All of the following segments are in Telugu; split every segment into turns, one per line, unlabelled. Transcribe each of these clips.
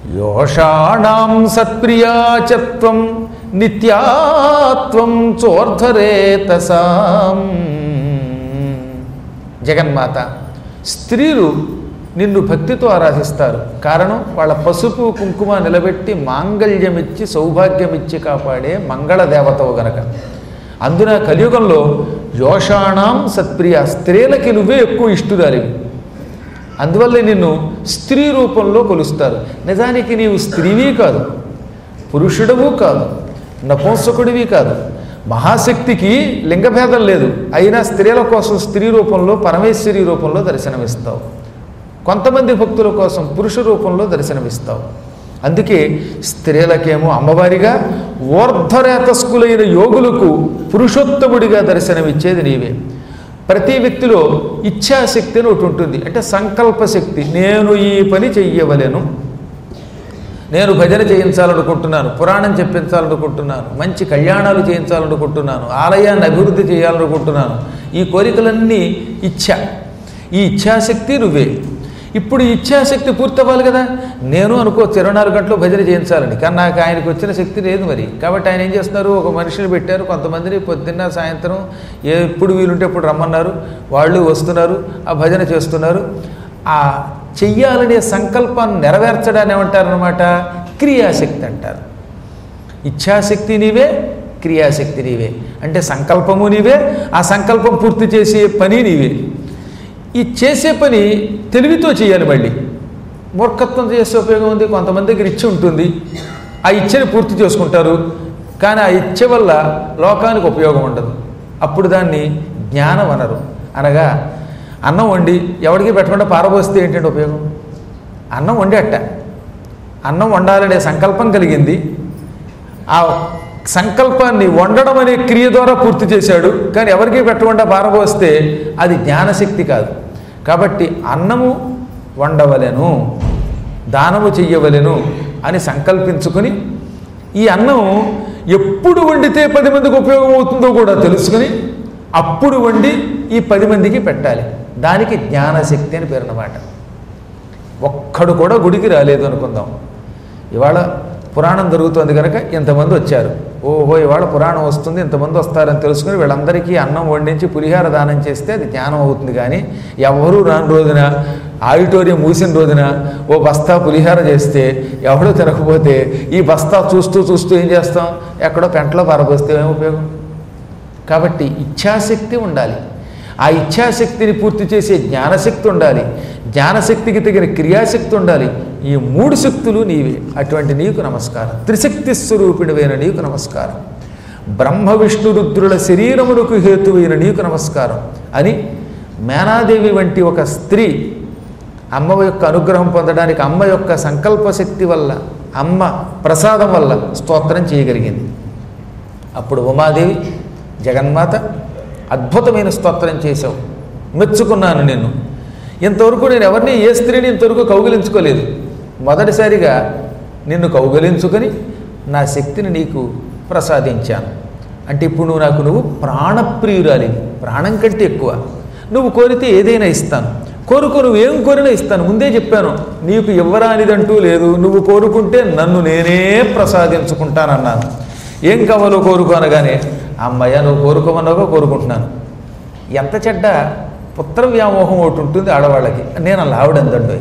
యోషాణం సత్ప్రియాచత్వం నిత్యాత్వం చోర్ధరేతసాం జగన్మాత స్త్రీలు నిన్ను భక్తితో ఆరాధిస్తారు కారణం వాళ్ళ పసుపు కుంకుమ నిలబెట్టి మాంగళ్యమిచ్చి సౌభాగ్యమిచ్చి కాపాడే మంగళ దేవతవు గనక అందున కలియుగంలో యోషాణం సత్ప్రియ స్త్రీలకి నువ్వే ఎక్కువ ఇష్టురాలివి అందువల్లే నిన్ను స్త్రీ రూపంలో కొలుస్తారు నిజానికి నీవు స్త్రీవి కాదు పురుషుడవు కాదు నపుంసకుడివి కాదు మహాశక్తికి లింగభేదం లేదు అయినా స్త్రీల కోసం స్త్రీ రూపంలో పరమేశ్వరి రూపంలో దర్శనమిస్తావు కొంతమంది భక్తుల కోసం పురుష రూపంలో దర్శనమిస్తావు అందుకే స్త్రీలకేమో అమ్మవారిగా ఊర్ధ్వరేతస్కులైన యోగులకు పురుషోత్తముడిగా దర్శనమిచ్చేది నీవే ప్రతి వ్యక్తిలో ఇచ్ఛాశక్తి అని ఒకటి ఉంటుంది అంటే సంకల్ప శక్తి నేను ఈ పని చెయ్యవలెను నేను భజన చేయించాలనుకుంటున్నాను పురాణం చెప్పించాలనుకుంటున్నాను మంచి కళ్యాణాలు చేయించాలనుకుంటున్నాను ఆలయాన్ని అభివృద్ధి చేయాలనుకుంటున్నాను ఈ కోరికలన్నీ ఇచ్ఛ ఈ ఇచ్ఛాశక్తి నువ్వే ఇప్పుడు ఈ ఇచ్ఛాశక్తి పూర్తవ్వాలి కదా నేను అనుకోవచ్చు ఇరవై నాలుగు గంటలు భజన చేయించాలని కానీ నాకు ఆయనకు వచ్చిన శక్తి లేదు మరి కాబట్టి ఆయన ఏం చేస్తున్నారు ఒక మనిషిని పెట్టారు కొంతమందిని పొద్దున్న సాయంత్రం ఎప్పుడు వీలుంటే ఎప్పుడు రమ్మన్నారు వాళ్ళు వస్తున్నారు ఆ భజన చేస్తున్నారు ఆ చెయ్యాలనే సంకల్పాన్ని నెరవేర్చడాన్ని ఏమంటారనమాట క్రియాశక్తి అంటారు ఇచ్ఛాశక్తి నీవే క్రియాశక్తి నీవే అంటే సంకల్పము నీవే ఆ సంకల్పం పూర్తి చేసే పని నీవే ఈ చేసే పని తెలివితో చేయాలి మళ్ళీ మూర్ఖత్వం చేసే ఉపయోగం ఉంది కొంతమంది దగ్గర ఇచ్చి ఉంటుంది ఆ ఇచ్చని పూర్తి చేసుకుంటారు కానీ ఆ ఇచ్చ వల్ల లోకానికి ఉపయోగం ఉండదు అప్పుడు దాన్ని జ్ఞానం అనరు అనగా అన్నం వండి ఎవరికి పెట్టకుండా పారబోస్తే ఏంటంటే ఉపయోగం అన్నం వండి అట్ట అన్నం వండాలనే సంకల్పం కలిగింది ఆ సంకల్పాన్ని వండడం అనే క్రియ ద్వారా పూర్తి చేశాడు కానీ ఎవరికి పెట్టకుండా పారబోస్తే అది జ్ఞానశక్తి కాదు కాబట్టి అన్నము వండవలెను దానము చెయ్యవలెను అని సంకల్పించుకొని ఈ అన్నం ఎప్పుడు వండితే పది మందికి ఉపయోగం అవుతుందో కూడా తెలుసుకుని అప్పుడు వండి ఈ పది మందికి పెట్టాలి దానికి జ్ఞానశక్తి అని పేరు అన్నమాట ఒక్కడు కూడా గుడికి రాలేదు అనుకుందాం ఇవాళ పురాణం జరుగుతోంది కనుక ఇంతమంది వచ్చారు ఓహో ఇవాళ పురాణం వస్తుంది ఇంతమంది వస్తారని తెలుసుకుని వీళ్ళందరికీ అన్నం వండించి పులిహార దానం చేస్తే అది జ్ఞానం అవుతుంది కానీ ఎవరూ రాని రోజున ఆడిటోరియం మూసిన రోజున ఓ బస్తా పులిహార చేస్తే ఎవడో తినకపోతే ఈ బస్తా చూస్తూ చూస్తూ ఏం చేస్తాం ఎక్కడో పెంటలో పారబోస్తే ఏం ఉపయోగం కాబట్టి ఇచ్ఛాశక్తి ఉండాలి ఆ ఇచ్ఛాశక్తిని పూర్తి చేసే జ్ఞానశక్తి ఉండాలి జ్ఞానశక్తికి తగిన క్రియాశక్తి ఉండాలి ఈ మూడు శక్తులు నీవే అటువంటి నీకు నమస్కారం త్రిశక్తి స్వరూపిణివైన నీకు నమస్కారం బ్రహ్మ విష్ణు రుద్రుల శరీరములకు హేతువైన నీకు నమస్కారం అని మేనాదేవి వంటి ఒక స్త్రీ అమ్మ యొక్క అనుగ్రహం పొందడానికి అమ్మ యొక్క సంకల్ప శక్తి వల్ల అమ్మ ప్రసాదం వల్ల స్తోత్రం చేయగలిగింది అప్పుడు ఉమాదేవి జగన్మాత అద్భుతమైన స్తోత్రం చేశావు మెచ్చుకున్నాను నిన్ను ఇంతవరకు నేను ఎవరిని ఏ స్త్రీని ఇంతవరకు కౌగిలించుకోలేదు మొదటిసారిగా నిన్ను కౌగిలించుకొని నా శక్తిని నీకు ప్రసాదించాను అంటే ఇప్పుడు నువ్వు నాకు నువ్వు ప్రాణప్రియురాలి ప్రాణం కంటే ఎక్కువ నువ్వు కోరితే ఏదైనా ఇస్తాను కోరుకో నువ్వు ఏం కోరినా ఇస్తాను ముందే చెప్పాను నీకు ఇవ్వరానిదంటూ లేదు నువ్వు కోరుకుంటే నన్ను నేనే ప్రసాదించుకుంటానన్నాను ఏం కావాలో కోరుకో అనగానే అమ్మయ్య నువ్వు కోరుకోమన్నావో కోరుకుంటున్నాను ఎంత చెడ్డ పుత్ర వ్యామోహం ఒకటి ఉంటుంది ఆడవాళ్ళకి నేను అలా ఆవిడందండి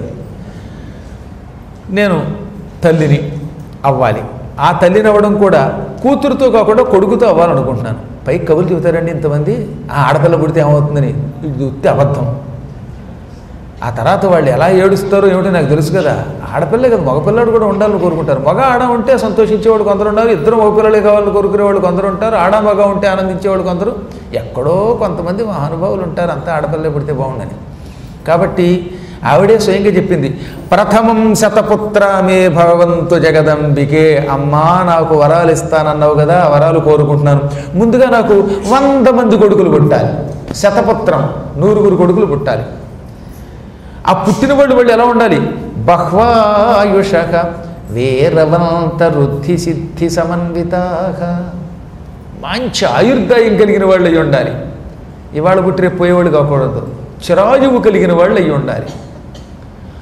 నేను తల్లిని అవ్వాలి ఆ తల్లిని అవ్వడం కూడా కూతురుతో కాకుండా కొడుకుతో అవ్వాలనుకుంటున్నాను పైకి కబుర్లు చెబుతారండి ఇంతమంది ఆ ఆడపిల్ల పుడితే ఏమవుతుందని ఇది ఉత్తి అబద్ధం ఆ తర్వాత వాళ్ళు ఎలా ఏడుస్తారో ఏమిటో నాకు తెలుసు కదా ఆడపిల్లే కదా మగపిల్లాడు కూడా ఉండాలని కోరుకుంటారు మగ ఆడ ఉంటే సంతోషించేవాడు కొందరు ఉన్నారు ఇద్దరు మగపిల్లలే కావాలని కోరుకునేవాళ్ళు కొందరు ఉంటారు ఆడ మగ ఉంటే ఆనందించేవాళ్ళు కొందరు ఎక్కడో కొంతమంది మహానుభావులు ఉంటారు అంతా ఆడపిల్లే పుడితే బాగుండని కాబట్టి ఆవిడే స్వయంగా చెప్పింది ప్రథమం శతపుత్ర మే భగవంతు జగదంబికే అమ్మా నాకు వరాలు ఇస్తానన్నావు కదా ఆ వరాలు కోరుకుంటున్నాను ముందుగా నాకు వంద మంది కొడుకులు పుట్టాలి శతపుత్రం నూరుగురు కొడుకులు పుట్టాలి ఆ పుట్టిన వాళ్ళు వాళ్ళు ఎలా ఉండాలి బహ్వాయుష వీరవంత రుద్ధి సిద్ధి సమన్వితాక మంచి ఆయుర్దాయం కలిగిన వాళ్ళు అయి ఉండాలి ఇవాళ పుట్టిన పోయేవాళ్ళు కాకూడదు చిరాయువు కలిగిన వాళ్ళు అయి ఉండాలి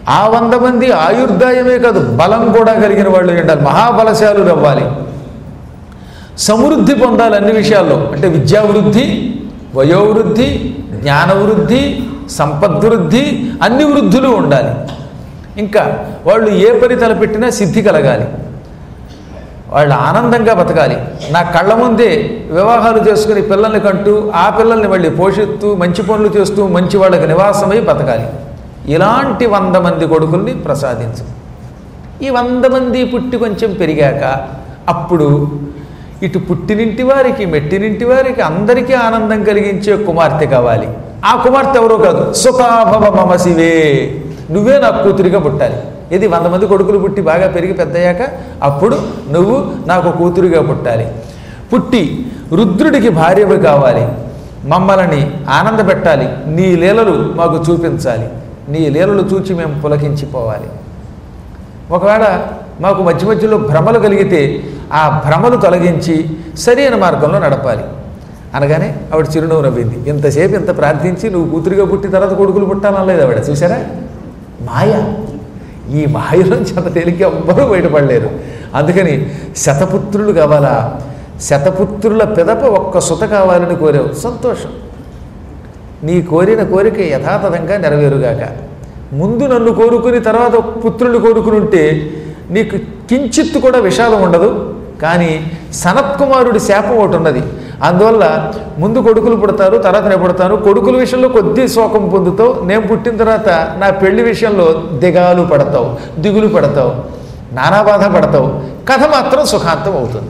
ఆ వంద మంది ఆయుర్దాయమే కాదు బలం కూడా కలిగిన వాళ్ళు ఉండాలి మహాబలశాలు అవ్వాలి సమృద్ధి పొందాలి అన్ని విషయాల్లో అంటే విద్యావృద్ధి వయోవృద్ధి జ్ఞానవృద్ధి సంపద్వృద్ధి అన్ని వృద్ధులు ఉండాలి ఇంకా వాళ్ళు ఏ పని తలపెట్టినా సిద్ధి కలగాలి వాళ్ళు ఆనందంగా బతకాలి నా కళ్ళ ముందే వివాహాలు చేసుకుని పిల్లల్ని కంటూ ఆ పిల్లల్ని మళ్ళీ పోషిస్తూ మంచి పనులు చేస్తూ మంచి వాళ్ళకి నివాసమై బతకాలి ఇలాంటి వంద మంది కొడుకుల్ని ప్రసాదించు ఈ వంద మంది పుట్టి కొంచెం పెరిగాక అప్పుడు ఇటు పుట్టినింటి వారికి మెట్టినింటి వారికి అందరికీ ఆనందం కలిగించే కుమార్తె కావాలి ఆ కుమార్తె ఎవరో కాదు సుఖాభవ మమ శివే నువ్వే నాకు కూతురిగా పుట్టాలి ఇది వంద మంది కొడుకులు పుట్టి బాగా పెరిగి పెద్దయ్యాక అప్పుడు నువ్వు నాకు కూతురిగా పుట్టాలి పుట్టి రుద్రుడికి భార్యవి కావాలి మమ్మల్ని ఆనందపెట్టాలి నీ లీలలు మాకు చూపించాలి నీ లీలలు చూచి మేము పులకించిపోవాలి ఒకవేళ మాకు మధ్య మధ్యలో భ్రమలు కలిగితే ఆ భ్రమలు తొలగించి సరైన మార్గంలో నడపాలి అనగానే ఆవిడ చిరునవ్వు నవ్వింది ఇంతసేపు ఇంత ప్రార్థించి నువ్వు కూతురిగా పుట్టి తర్వాత కొడుకులు పుట్టానలేదు ఆవిడ చూసారా మాయ ఈ మాయలోంచి అంత తేలిక ఎవ్వరూ బయటపడలేరు అందుకని శతపుత్రులు కావాలా శతపుత్రుల పెదప ఒక్క సుత కావాలని కోరావు సంతోషం నీ కోరిన కోరిక యథాతథంగా నెరవేరుగాక ముందు నన్ను కోరుకుని తర్వాత పుత్రులు కోరుకుని ఉంటే నీకు కించిత్తు కూడా విషాదం ఉండదు కానీ సనత్కుమారుడి శాపం ఒకటి ఉన్నది అందువల్ల ముందు కొడుకులు పుడతారు తర్వాత నేను పుడతాను కొడుకుల విషయంలో కొద్ది శోకం పొందుతావు నేను పుట్టిన తర్వాత నా పెళ్లి విషయంలో దిగాలు పడతావు దిగులు పడతావు నానా బాధ పడతావు కథ మాత్రం సుఖాంతం అవుతుంది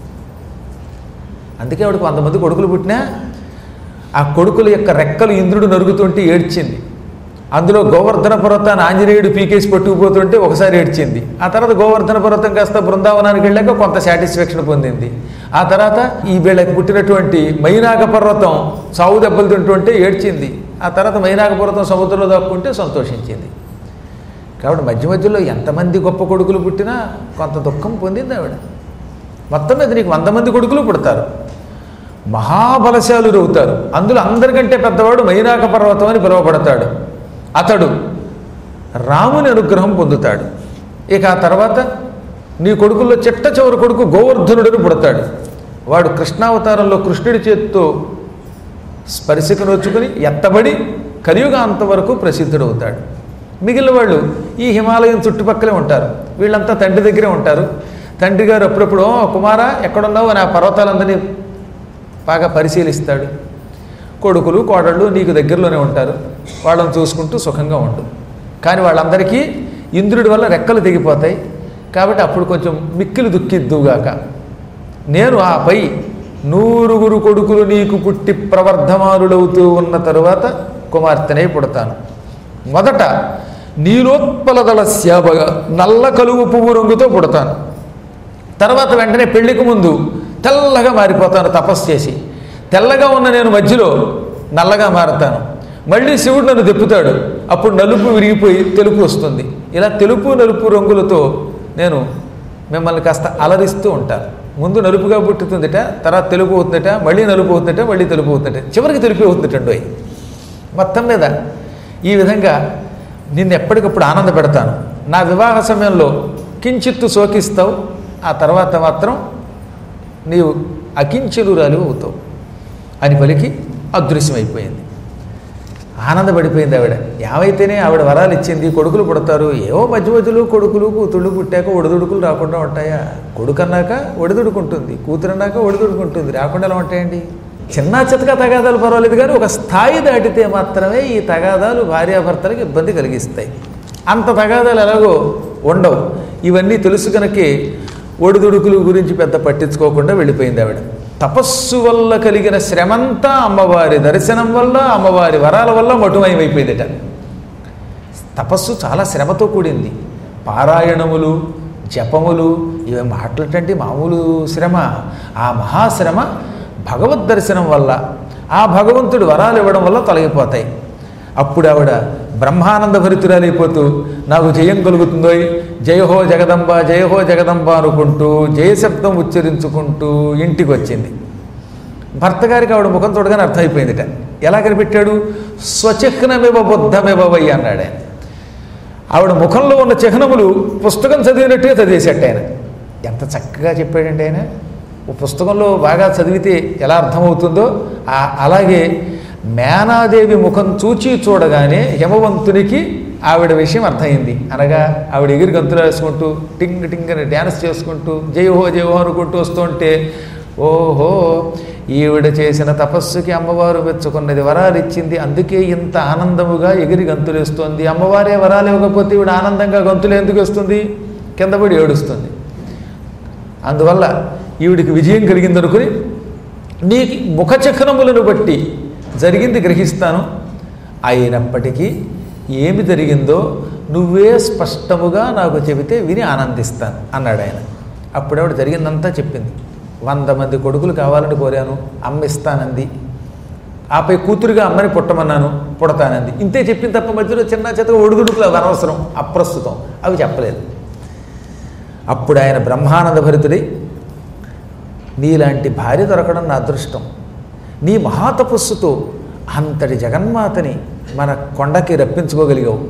అందుకే ఆవిడకి వంద మంది కొడుకులు పుట్టినా ఆ కొడుకుల యొక్క రెక్కలు ఇంద్రుడు నరుగుతుంటే ఏడ్చింది అందులో గోవర్ధన పర్వతాన్ని ఆంజనేయుడు పీకేసి పట్టుకుపోతుంటే ఒకసారి ఏడ్చింది ఆ తర్వాత గోవర్ధన పర్వతం కాస్త బృందావనానికి వెళ్ళాక కొంత సాటిస్ఫాక్షన్ పొందింది ఆ తర్వాత ఈ వీళ్ళకి పుట్టినటువంటి మైనాక పర్వతం సావు దెబ్బలు తింటుంటే ఏడ్చింది ఆ తర్వాత మైనాక పర్వతం సముద్రంలో దాక్కుంటే సంతోషించింది కాబట్టి మధ్య మధ్యలో ఎంతమంది గొప్ప కొడుకులు పుట్టినా కొంత దుఃఖం పొందింది ఆవిడ మొత్తం మీద నీకు వంద మంది కొడుకులు పుడతారు మహాబలశాలురు అవుతారు అందులో అందరికంటే పెద్దవాడు మైనాక పర్వతం అని పిలువబడతాడు అతడు రాముని అనుగ్రహం పొందుతాడు ఇక ఆ తర్వాత నీ కొడుకుల్లో చిట్ట చివరి కొడుకు గోవర్ధనుడని పుడతాడు వాడు కృష్ణావతారంలో కృష్ణుడి చేతితో స్పర్శకు నోచుకుని ఎత్తబడి కలియుగాంత వరకు ప్రసిద్ధుడవుతాడు మిగిలిన వాళ్ళు ఈ హిమాలయం చుట్టుపక్కలే ఉంటారు వీళ్ళంతా తండ్రి దగ్గరే ఉంటారు తండ్రి గారు అప్పుడప్పుడు "ఓ, కుమారా ఎక్కడున్నావు అని ఆ పర్వతాలందరినీ బాగా పరిశీలిస్తాడు కొడుకులు కోడళ్ళు నీకు దగ్గరలోనే ఉంటారు వాళ్ళని చూసుకుంటూ సుఖంగా ఉండు కానీ వాళ్ళందరికీ ఇంద్రుడి వల్ల రెక్కలు తెగిపోతాయి కాబట్టి అప్పుడు కొంచెం మిక్కిలు దుఃఖిద్దుగాక నేను ఆ పై నూరుగురు కొడుకులు నీకు పుట్టి ప్రవర్ధమానులవుతూ ఉన్న తరువాత కుమార్తెనే పుడతాను మొదట నీలోత్పలదల శ్యాపగా నల్ల కలువు పువ్వు రంగుతో పుడతాను తర్వాత వెంటనే పెళ్లికి ముందు తెల్లగా మారిపోతాను తపస్సు చేసి తెల్లగా ఉన్న నేను మధ్యలో నల్లగా మారతాను మళ్ళీ శివుడు నన్ను తిప్పుతాడు అప్పుడు నలుపు విరిగిపోయి తెలుపు వస్తుంది ఇలా తెలుపు నలుపు రంగులతో నేను మిమ్మల్ని కాస్త అలరిస్తూ ఉంటాను ముందు నలుపుగా పుట్టుతుందిట తర్వాత తెలుపు అవుతుందట మళ్ళీ నలుపు అవుతుందట మళ్ళీ తెలుపు అవుతుందట చివరికి తెలుపు అవుతుందటండి మొత్తం మీద ఈ విధంగా నిన్ను ఎప్పటికప్పుడు ఆనంద పెడతాను నా వివాహ సమయంలో కించిత్తు శోకిస్తావు ఆ తర్వాత మాత్రం నీవు అకించలురాలు అవుతావు అని పలికి అదృశ్యమైపోయింది ఆనందపడిపోయింది ఆవిడ ఏమైతేనే ఆవిడ వరాలు ఇచ్చింది కొడుకులు పుడతారు ఏవో మధ్య మధ్యలో కొడుకులు కూతుళ్ళు పుట్టాక ఒడిదుడుకులు రాకుండా ఉంటాయా కొడుకు అన్నాక ఒడిదుడుకుంటుంది కూతురు అన్నాక ఒడిదుడుకుంటుంది రాకుండా ఎలా ఉంటాయండి చిన్న చితక తగాదాలు పర్వాలేదు కానీ ఒక స్థాయి దాటితే మాత్రమే ఈ తగాదాలు భార్యాభర్తలకు ఇబ్బంది కలిగిస్తాయి అంత తగాదాలు ఎలాగో ఉండవు ఇవన్నీ తెలుసు కనుకే ఒడిదుడుకులు గురించి పెద్ద పట్టించుకోకుండా వెళ్ళిపోయింది ఆవిడ తపస్సు వల్ల కలిగిన శ్రమంతా అమ్మవారి దర్శనం వల్ల అమ్మవారి వరాల వల్ల మటుమయమైపోయిందట తపస్సు చాలా శ్రమతో కూడింది పారాయణములు జపములు ఇవి మాటలటంటే మామూలు శ్రమ ఆ మహాశ్రమ భగవద్ దర్శనం వల్ల ఆ భగవంతుడు వరాలు ఇవ్వడం వల్ల తొలగిపోతాయి అప్పుడు ఆవిడ బ్రహ్మానంద భరితురాలైపోతూ నాకు జయం కలుగుతుందో జయహో జగదంబ జయహో జగదంబ అనుకుంటూ జయశబ్దం ఉచ్చరించుకుంటూ ఇంటికి వచ్చింది భర్త గారికి ఆవిడ ముఖం చూడగానే అర్థమైపోయిందిట ఎలా కనిపెట్టాడు స్వచిహ్నమివ బుద్ధమివ వై అన్నాడు ఆయన ఆవిడ ముఖంలో ఉన్న చిహ్నములు పుస్తకం చదివినట్టుగా చదివేసేట ఆయన ఎంత చక్కగా చెప్పాడండి ఆయన ఓ పుస్తకంలో బాగా చదివితే ఎలా అర్థమవుతుందో ఆ- అలాగే మేనాదేవి ముఖం చూచి చూడగానే హిమవంతునికి ఆవిడ విషయం అర్థమైంది అనగా ఆవిడ ఎగిరి గంతులు వేసుకుంటూ టింగ్ టింగ్ అని డ్యాన్స్ చేసుకుంటూ జయహో జయహో అనుకుంటూ వస్తుంటే ఓహో ఈవిడ చేసిన తపస్సుకి అమ్మవారు మెచ్చుకున్నది వరాలు ఇచ్చింది అందుకే ఇంత ఆనందముగా ఎగిరి గంతులేస్తోంది అమ్మవారే వరాలు ఇవ్వకపోతే ఈవిడ ఆనందంగా గంతులు ఎందుకు వస్తుంది కింద పడి ఏడుస్తుంది అందువల్ల ఈవిడికి విజయం కలిగిందనుకుని నీ ముఖ చక్రములను బట్టి జరిగింది గ్రహిస్తాను అయినప్పటికీ ఏమి జరిగిందో నువ్వే స్పష్టముగా నాకు చెబితే విని ఆనందిస్తాను అన్నాడు ఆయన అప్పుడేవిడ జరిగిందంతా చెప్పింది వంద మంది కొడుకులు కావాలని కోరాను అమ్మ ఇస్తానంది ఆపై కూతురుగా అమ్మని పుట్టమన్నాను పుడతానంది ఇంతే చెప్పింది తప్ప మధ్యలో చిన్న చిత్తగా ఒడిదుడుకులు అవి అనవసరం అప్రస్తుతం అవి చెప్పలేదు అప్పుడు ఆయన బ్రహ్మానంద భరితుడై నీలాంటి భార్య దొరకడం నా అదృష్టం నీ మహాతపస్సుతో అంతటి జగన్మాతని మన కొండకి రప్పించుకోగలిగావు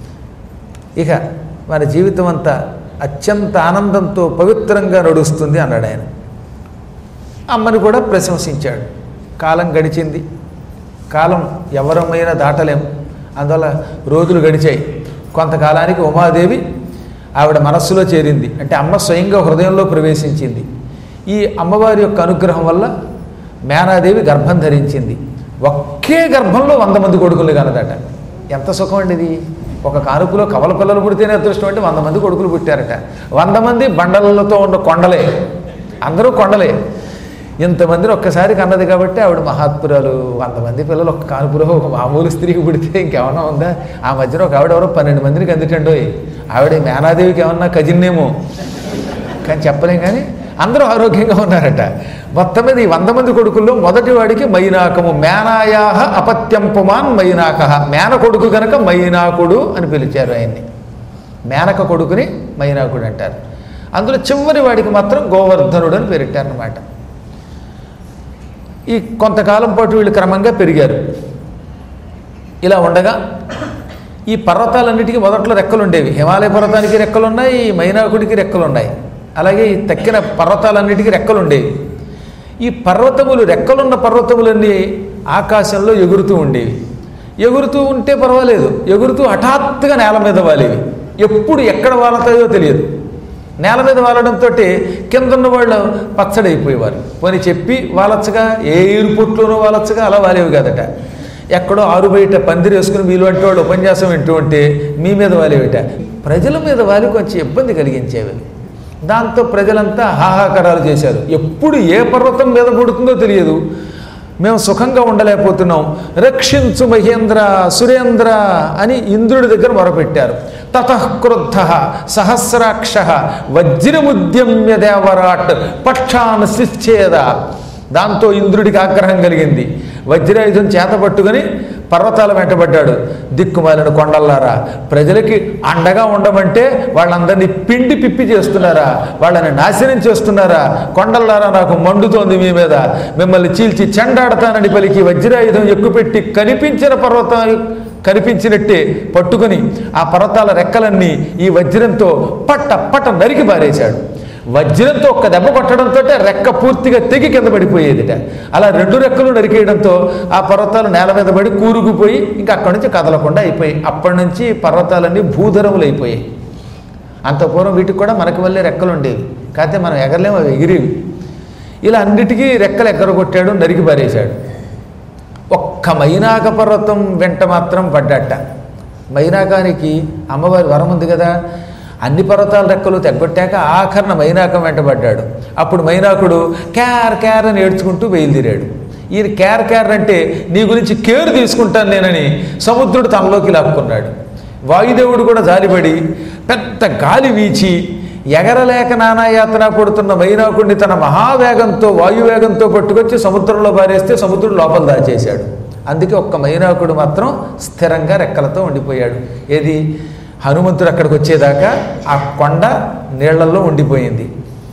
ఇక మన జీవితం అంతా అత్యంత ఆనందంతో పవిత్రంగా నడుస్తుంది అన్నాడు ఆయన అమ్మని కూడా ప్రశంసించాడు కాలం గడిచింది కాలం ఎవరమైనా దాటలేం అందువల్ల రోజులు గడిచాయి కొంతకాలానికి ఉమాదేవి ఆవిడ మనస్సులో చేరింది అంటే అమ్మ స్వయంగా హృదయంలో ప్రవేశించింది ఈ అమ్మవారి యొక్క అనుగ్రహం వల్ల మేనాదేవి గర్భం ధరించింది ఒకే గర్భంలో వంద మంది కొడుకులు కనదట ఎంత సుఖం అండి ఇది ఒక కానుపులో కవల పిల్లలు పుడితేనే అదృష్టం అంటే వంద మంది కొడుకులు పుట్టారట వంద మంది బండలతో ఉన్న కొండలే అందరూ కొండలే ఇంతమందిని ఒక్కసారి కన్నది కాబట్టి ఆవిడ మహాత్పురాలు వంద మంది పిల్లలు ఒక్క కానుపులో ఒక మామూలు స్త్రీకి పుడితే ఇంకేమన్నా ఉందా ఆ మధ్యన ఒక ఆవిడ ఎవరో పన్నెండు మందిని కందిటండోయ్ ఆవిడ మేనాదేవికి ఏమన్నా కజిన్నేమో కానీ చెప్పలేం కానీ అందరూ ఆరోగ్యంగా ఉన్నారట మొత్తం మీద ఈ వంద మంది కొడుకుల్లో మొదటి వాడికి మైనాకము మేనాయాహ అపత్యంపుమాన్ మైనాక మేన కొడుకు గనక మైనాకుడు అని పిలిచారు ఆయన్ని మేనక కొడుకుని మైనాకుడు అంటారు అందులో చివరి వాడికి మాత్రం గోవర్ధనుడు అని పేరెట్టారనమాట ఈ కొంతకాలం పాటు వీళ్ళు క్రమంగా పెరిగారు ఇలా ఉండగా ఈ పర్వతాలన్నిటికీ మొదట్లో రెక్కలు ఉండేవి హిమాలయ పర్వతానికి రెక్కలు ఉన్నాయి ఈ మైనాకుడికి రెక్కలు ఉన్నాయి అలాగే ఈ తక్కిన పర్వతాలన్నిటికీ రెక్కలు ఉండేవి ఈ పర్వతములు రెక్కలున్న పర్వతములన్నీ ఆకాశంలో ఎగురుతూ ఉండేవి ఎగురుతూ ఉంటే పర్వాలేదు ఎగురుతూ హఠాత్తుగా నేల మీద వాలేవి ఎప్పుడు ఎక్కడ వాలతాయో తెలియదు నేల మీద వాలడంతో కింద ఉన్న వాళ్ళు పచ్చడైపోయేవారు పోనీ చెప్పి వాలచ్చగా ఏ ఎయిర్పోర్ట్లోనూ వాలచ్చగా అలా వాలేవి కాదట ఎక్కడో ఆరు బయట పందిరి వేసుకుని మీలు అంటే వాళ్ళు ఉపన్యాసం వింటూ ఉంటే మీ మీద వాలేవిట ప్రజల మీద వాలి కొంచెం ఇబ్బంది కలిగించేవి దాంతో ప్రజలంతా హాహాకారాలు చేశారు ఎప్పుడు ఏ పర్వతం మీద పడుతుందో తెలియదు మేము సుఖంగా ఉండలేకపోతున్నాం రక్షించు మహేంద్ర సురేంద్ర అని ఇంద్రుడి దగ్గర మొరపెట్టారు తతఃక్రుద్ధ సహస్రాక్ష వజ్రముద్యమ్య దేవరాట్ పక్షాన్ శిశ్చేద దాంతో ఇంద్రుడికి ఆగ్రహం కలిగింది వజ్రాయుధం చేత పట్టుకుని పర్వతాల వెంటబడ్డాడు దిక్కుమాలిన కొండల్లారా ప్రజలకి అండగా ఉండమంటే వాళ్ళందరినీ పిండి పిప్పి చేస్తున్నారా వాళ్ళని నాశనం చేస్తున్నారా కొండల్లారా నాకు మండుతోంది మీ మీద మిమ్మల్ని చీల్చి చెండాడతానని పలికి వజ్రాయుధం ఎక్కుపెట్టి కనిపించిన పర్వతం కనిపించినట్టే పట్టుకుని ఆ పర్వతాల రెక్కలన్నీ ఈ వజ్రంతో పట్ట పట్ట నరికి పారేశాడు వజ్రంతో ఒక్క దెబ్బ కొట్టడంతో రెక్క పూర్తిగా తెగి కింద పడిపోయేదిట అలా రెండు రెక్కలు నరికేయడంతో ఆ పర్వతాలు నేల మీద పడి కూరుకుపోయి ఇంకా అక్కడి నుంచి కదలకుండా అయిపోయాయి అప్పటి నుంచి పర్వతాలన్నీ భూధరములు అయిపోయాయి అంత పూర్వం వీటికి కూడా మనకి వల్లే రెక్కలు ఉండేవి కాకపోతే మనం ఎగరలేము అవి ఎగిరేవి ఇలా అన్నిటికీ రెక్కలు ఎగరగొట్టాడు నరికి పారేశాడు ఒక్క మైనాక పర్వతం వెంట మాత్రం పడ్డట మైనాకానికి అమ్మవారి వరం ఉంది కదా అన్ని పర్వతాల రెక్కలు తెగ్గొట్టాక ఆఖరణ మైనాకం వెంటబడ్డాడు అప్పుడు మైనాకుడు క్యార్ క్యార్ అని ఏడ్చుకుంటూ బయలుదేరాడు ఈయన క్యార్ క్యార్ అంటే నీ గురించి కేర్ తీసుకుంటాను నేనని సముద్రుడు తనలోకి లాక్కున్నాడు వాయుదేవుడు కూడా జాలిపడి పెద్ద గాలి వీచి ఎగరలేక నానాయాతన పడుతున్న మైనాకుడిని తన మహావేగంతో వాయువేగంతో పట్టుకొచ్చి సముద్రంలో పారేస్తే సముద్రుడు లోపల దాచేశాడు అందుకే ఒక్క మైనాకుడు మాత్రం స్థిరంగా రెక్కలతో ఉండిపోయాడు ఏది హనుమంతుడు అక్కడికి వచ్చేదాకా ఆ కొండ నీళ్లలో ఉండిపోయింది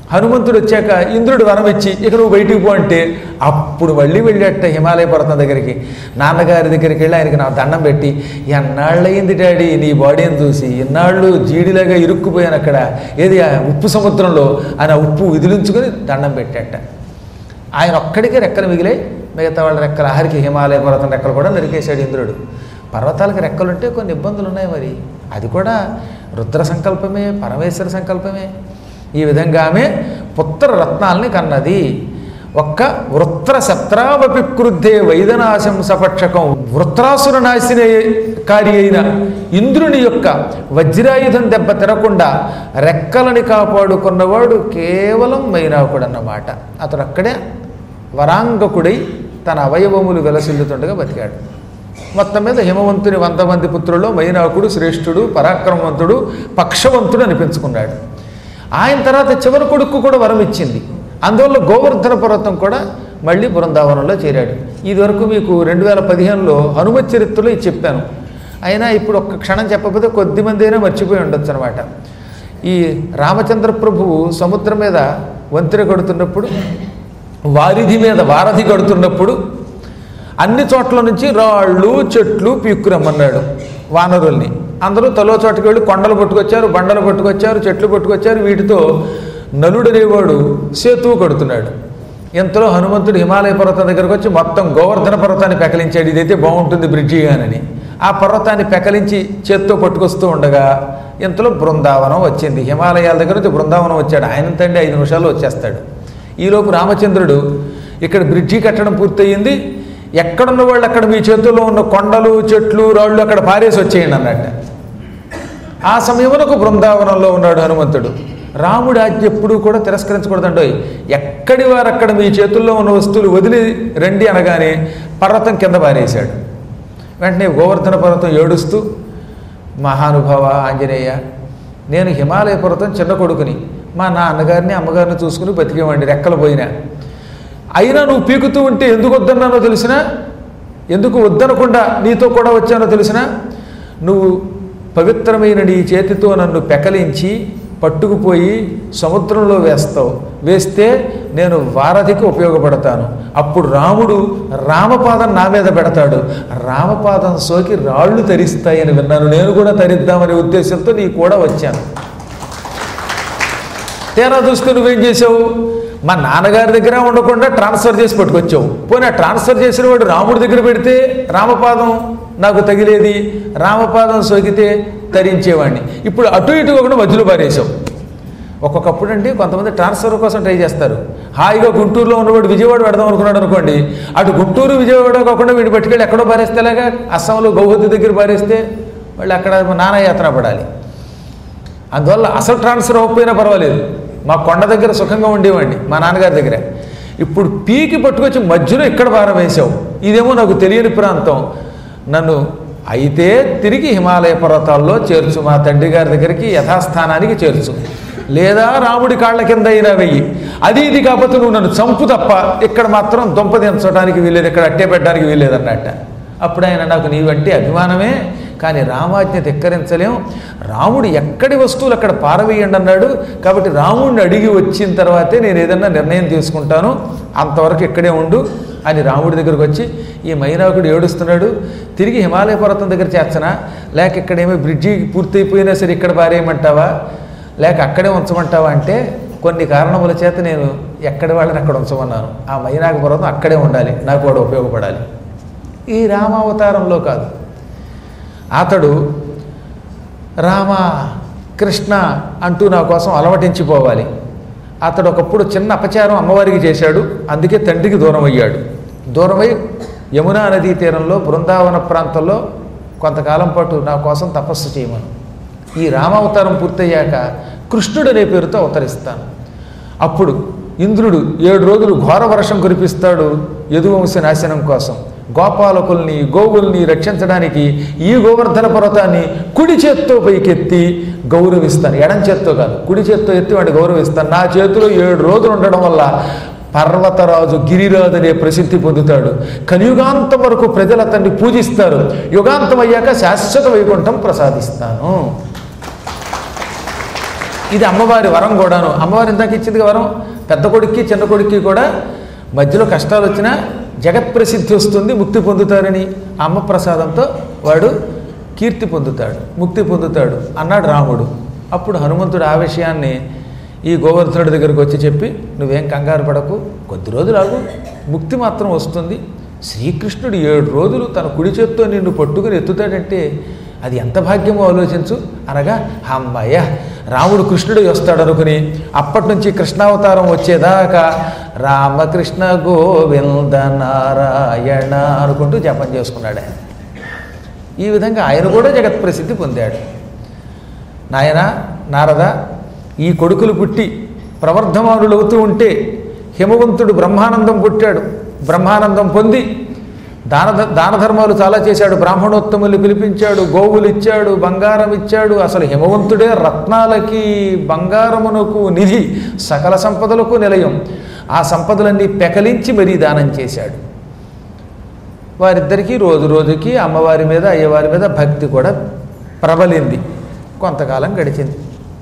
హనుమంతుడు వచ్చాక ఇంద్రుడు వరం ఇచ్చి ఇక నువ్వు బయటికి పో అంటే అప్పుడు మళ్ళీ వెళ్ళేట హిమాలయ పర్వతం దగ్గరికి నాన్నగారి దగ్గరికి వెళ్ళి ఆయనకి నా దండం పెట్టి ఎన్నాళ్ళయింది డాడీ నీ బాడీని చూసి ఎన్నాళ్ళు జీడిలాగా ఇరుక్కుపోయాను అక్కడ ఏది ఆ ఉప్పు సముద్రంలో ఆయన ఆ ఉప్పు విదిలించుకొని దండం పెట్టాట ఆయన ఒక్కడికే రెక్కలు మిగిలాయి మిగతా వాళ్ళ రెక్కల ఆఖరికి హిమాలయ పర్వతం రెక్కలు కూడా నరికేశాడు ఇంద్రుడు పర్వతాలకు రెక్కలుంటే కొన్ని ఇబ్బందులు ఉన్నాయి మరి అది కూడా రుద్ర సంకల్పమే పరమేశ్వర సంకల్పమే ఈ విధంగా ఆమె పుత్ర రత్నాల్ని కన్నది ఒక్క వృత్ర శత్రావపి క్రుద్ధే వైదనాశం సపక్షకం వృత్రాసుర నాశినే కారి అయిన ఇంద్రుని యొక్క వజ్రాయుధం దెబ్బ తినకుండా రెక్కలని కాపాడుకున్నవాడు కేవలం మైనాకుడన్నమాట అతడు అక్కడే వరాంగకుడై తన అవయవములు వెలసిల్లుతుండగా బతికాడు మొత్తం మీద హిమవంతుని వంద మంది పుత్రుల్లో మైనాకుడు శ్రేష్ఠుడు పరాక్రమవంతుడు పక్షవంతుడు అనిపించుకున్నాడు ఆయన తర్వాత చివరి కొడుకు కూడా వరం ఇచ్చింది అందువల్ల గోవర్ధన పర్వతం కూడా మళ్ళీ బృందావనంలో చేరాడు ఇదివరకు మీకు రెండు వేల పదిహేనులో హనుమత్ చరిత్రలో ఇది చెప్పాను అయినా ఇప్పుడు ఒక్క క్షణం చెప్పకపోతే కొద్ది మంది అయినా మర్చిపోయి ఉండొచ్చు అనమాట ఈ రామచంద్ర ప్రభువు సముద్రం మీద వంతెన కడుతున్నప్పుడు వారిధి మీద వారధి కడుతున్నప్పుడు అన్ని చోట్ల నుంచి రాళ్ళు చెట్లు పీక్కురమ్మన్నాడు వానరుల్ని అందరూ తలో చోటకి వెళ్ళి కొండలు పట్టుకొచ్చారు బండలు పట్టుకొచ్చారు చెట్లు పట్టుకొచ్చారు వీటితో నలుడనేవాడు సేతువు కడుతున్నాడు ఇంతలో హనుమంతుడు హిమాలయ పర్వతం దగ్గరకు వచ్చి మొత్తం గోవర్ధన పర్వతాన్ని పెకలించాడు ఇదైతే బాగుంటుంది బ్రిడ్జి అని ఆ పర్వతాన్ని పెకలించి చేత్తో పట్టుకొస్తూ ఉండగా ఇంతలో బృందావనం వచ్చింది హిమాలయాల దగ్గర నుంచి బృందావనం వచ్చాడు ఆయన తండ్రి ఐదు నిమిషాల్లో వచ్చేస్తాడు ఈలోపు రామచంద్రుడు ఇక్కడ బ్రిడ్జి కట్టడం పూర్తయింది ఎక్కడున్న వాళ్ళు అక్కడ మీ చేతుల్లో ఉన్న కొండలు చెట్లు రాళ్ళు అక్కడ పారేసి వచ్చేయండి అన్నట్ట ఆ సమయంలో బృందావనంలో ఉన్నాడు హనుమంతుడు రాముడి ఆజ్ఞ ఎప్పుడూ కూడా తిరస్కరించకూడదండోయ్ ఎక్కడి వారు అక్కడ మీ చేతుల్లో ఉన్న వస్తువులు వదిలి రండి అనగానే పర్వతం కింద పారేశాడు వెంటనే గోవర్ధన పర్వతం ఏడుస్తూ మహానుభావ ఆంజనేయ నేను హిమాలయ పర్వతం చిన్న కొడుకుని మా నాన్నగారిని అమ్మగారిని చూసుకుని బతికేవాడిని రెక్కలు పోయినా అయినా నువ్వు పీకుతూ ఉంటే ఎందుకు వద్దన్నానో తెలిసినా ఎందుకు వద్దనకుండా నీతో కూడా వచ్చానో తెలిసినా నువ్వు పవిత్రమైన నీ చేతితో నన్ను పెకలించి పట్టుకుపోయి సముద్రంలో వేస్తావు వేస్తే నేను వారధికి ఉపయోగపడతాను అప్పుడు రాముడు రామపాదం నా మీద పెడతాడు రామపాదం సోకి రాళ్ళు తరిస్తాయని విన్నాను నేను కూడా తరిద్దామనే ఉద్దేశంతో నీ కూడా వచ్చాను తీరా చూస్తే నువ్వేం చేసావు మా నాన్నగారి దగ్గర ఉండకుండా ట్రాన్స్ఫర్ చేసి పట్టుకొచ్చావు పోనీ ఆ ట్రాన్స్ఫర్ చేసిన వాడు రాముడి దగ్గర పెడితే రామపాదం నాకు తగిలేది రామపాదం సోకితే తరించేవాడిని ఇప్పుడు అటు ఇటు ఒకటి మధ్యలో పారేసావు ఒక్కొక్కప్పుడు అండి కొంతమంది ట్రాన్స్ఫర్ కోసం ట్రై చేస్తారు హాయిగా గుంటూరులో ఉన్నవాడు విజయవాడ పెడదాం అనుకున్నాడు అనుకోండి అటు గుంటూరు విజయవాడ కాకుండా వీడు పట్టుకెళ్ళి ఎక్కడో పారేస్తేలాగా అస్సాంలో గౌహతి దగ్గర పారేస్తే మళ్ళీ అక్కడ నానాయాత్ర పడాలి అందువల్ల అసలు ట్రాన్స్ఫర్ అవ్వకపోయినా పర్వాలేదు మా కొండ దగ్గర సుఖంగా ఉండేవాడిని మా నాన్నగారి దగ్గర ఇప్పుడు పీకి పట్టుకొచ్చి మధ్యలో ఇక్కడ భారం వేసావు ఇదేమో నాకు తెలియని ప్రాంతం నన్ను అయితే తిరిగి హిమాలయ పర్వతాల్లో చేర్చు మా తండ్రి గారి దగ్గరికి యథాస్థానానికి చేర్చు లేదా రాముడి కాళ్ళ కింద అయినా వెయ్యి అది ఇది కాకపోతే నువ్వు నన్ను చంపు తప్ప ఇక్కడ మాత్రం దొంప దించడానికి వీల్లేదు ఇక్కడ అట్టే పెట్టడానికి వీల్లేదు అన్నట్ట అప్పుడు ఆయన నాకు నీవంటే అభిమానమే కానీ రామాజ్ఞ ధిక్కరించలేం రాముడు ఎక్కడి వస్తువులు అక్కడ పారవేయండి అన్నాడు కాబట్టి రాముడిని అడిగి వచ్చిన తర్వాతే నేను ఏదన్నా నిర్ణయం తీసుకుంటాను అంతవరకు ఇక్కడే ఉండు అని రాముడి దగ్గరకు వచ్చి ఈ మైనాకుడు ఏడుస్తున్నాడు తిరిగి హిమాలయ పర్వతం దగ్గర చేర్చనా లేక ఇక్కడేమో బ్రిడ్జి పూర్తయిపోయినా సరే ఇక్కడ పారేయమంటావా లేక అక్కడే ఉంచమంటావా అంటే కొన్ని కారణముల చేత నేను ఎక్కడి వాళ్ళని అక్కడ ఉంచమన్నాను ఆ మైనాక పర్వతం అక్కడే ఉండాలి నాకు వాడు ఉపయోగపడాలి ఈ రామావతారంలో కాదు అతడు రామ కృష్ణ అంటూ నా కోసం అలవటించిపోవాలి అతడు ఒకప్పుడు చిన్న అపచారం అమ్మవారికి చేశాడు అందుకే తండ్రికి దూరం అయ్యాడు దూరమై యమునా నదీ తీరంలో బృందావన ప్రాంతంలో కొంతకాలం పాటు నా కోసం తపస్సు చేయమను ఈ రామావతారం పూర్తయ్యాక కృష్ణుడు అనే పేరుతో అవతరిస్తాను అప్పుడు ఇంద్రుడు ఏడు రోజులు ఘోర వర్షం కురిపిస్తాడు యదువంశ నాశనం కోసం గోపాలకుల్ని గోవుల్ని రక్షించడానికి ఈ గోవర్ధన పర్వతాన్ని కుడి చేత్తో పైకెత్తి గౌరవిస్తాను ఎడం చేత్తో కాదు కుడి చేత్తో ఎత్తి వాడిని గౌరవిస్తాను నా చేతిలో ఏడు రోజులు ఉండడం వల్ల పర్వతరాజు గిరిరాజు అనే ప్రసిద్ధి పొందుతాడు కలియుగాంతం వరకు ప్రజలు అతన్ని పూజిస్తారు యుగాంతం అయ్యాక శాశ్వత వైకుంఠం ప్రసాదిస్తాను ఇది అమ్మవారి వరం కూడాను అమ్మవారి ఇందాక ఇచ్చింది వరం పెద్ద కొడుక్కి చిన్న కొడుక్కి కూడా మధ్యలో కష్టాలు వచ్చినా జగత్ ప్రసిద్ధి వస్తుంది ముక్తి పొందుతారని ఆ అమ్మ ప్రసాదంతో వాడు కీర్తి పొందుతాడు ముక్తి పొందుతాడు అన్నాడు రాముడు అప్పుడు హనుమంతుడు ఆ విషయాన్ని ఈ గోవర్ధనుడి దగ్గరికి వచ్చి చెప్పి నువ్వేం కంగారు పడకు కొద్ది రోజులు ఆగు ముక్తి మాత్రం వస్తుంది శ్రీకృష్ణుడు ఏడు రోజులు తన కుడి చేత్తో నిన్ను పట్టుకుని ఎత్తుతాడంటే అది ఎంత భాగ్యమో ఆలోచించు అనగా అమ్మయ్య రాముడు కృష్ణుడు వస్తాడు అనుకుని అప్పటి నుంచి కృష్ణావతారం వచ్చేదాకా రామకృష్ణ గోవింద నారాయణ అనుకుంటూ జపం చేసుకున్నాడు ఆయన ఈ విధంగా ఆయన కూడా జగత్ ప్రసిద్ధి పొందాడు నాయన నారద ఈ కొడుకులు పుట్టి ప్రవర్ధమానులు అవుతూ ఉంటే హిమవంతుడు బ్రహ్మానందం పుట్టాడు బ్రహ్మానందం పొంది దాన దాన ధర్మాలు చాలా చేశాడు బ్రాహ్మణోత్తములు పిలిపించాడు గోవులు ఇచ్చాడు బంగారం ఇచ్చాడు అసలు హిమవంతుడే రత్నాలకి బంగారమునకు నిధి సకల సంపదలకు నిలయం ఆ సంపదలన్నీ పెకలించి మరీ దానం చేశాడు వారిద్దరికీ రోజు రోజుకి అమ్మవారి మీద అయ్యవారి మీద భక్తి కూడా ప్రబలింది కొంతకాలం గడిచింది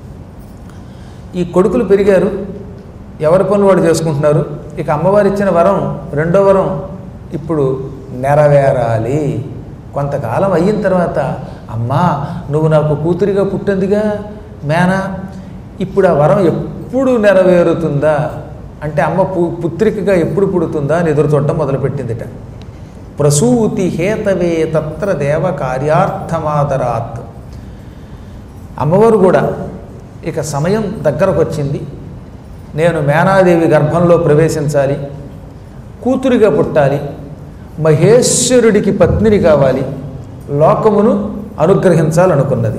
ఈ కొడుకులు పెరిగారు ఎవరి పనులు వాడు చేసుకుంటున్నారు ఇక అమ్మవారు ఇచ్చిన వరం రెండో వరం ఇప్పుడు నెరవేరాలి కొంతకాలం అయిన తర్వాత అమ్మా నువ్వు నాకు కూతురిగా పుట్టిందిగా మేనా ఇప్పుడు ఆ వరం ఎప్పుడు నెరవేరుతుందా అంటే అమ్మ పు పుత్రికగా ఎప్పుడు పుడుతుందా అని ఎదురు చూడటం మొదలుపెట్టిందిట ప్రసూతి హేతవే తత్ర దేవ కార్యార్థమాదరాత్ అమ్మవారు కూడా ఇక సమయం దగ్గరకు వచ్చింది నేను మేనాదేవి గర్భంలో ప్రవేశించాలి కూతురిగా పుట్టాలి మహేశ్వరుడికి పత్నిని కావాలి లోకమును అనుగ్రహించాలనుకున్నది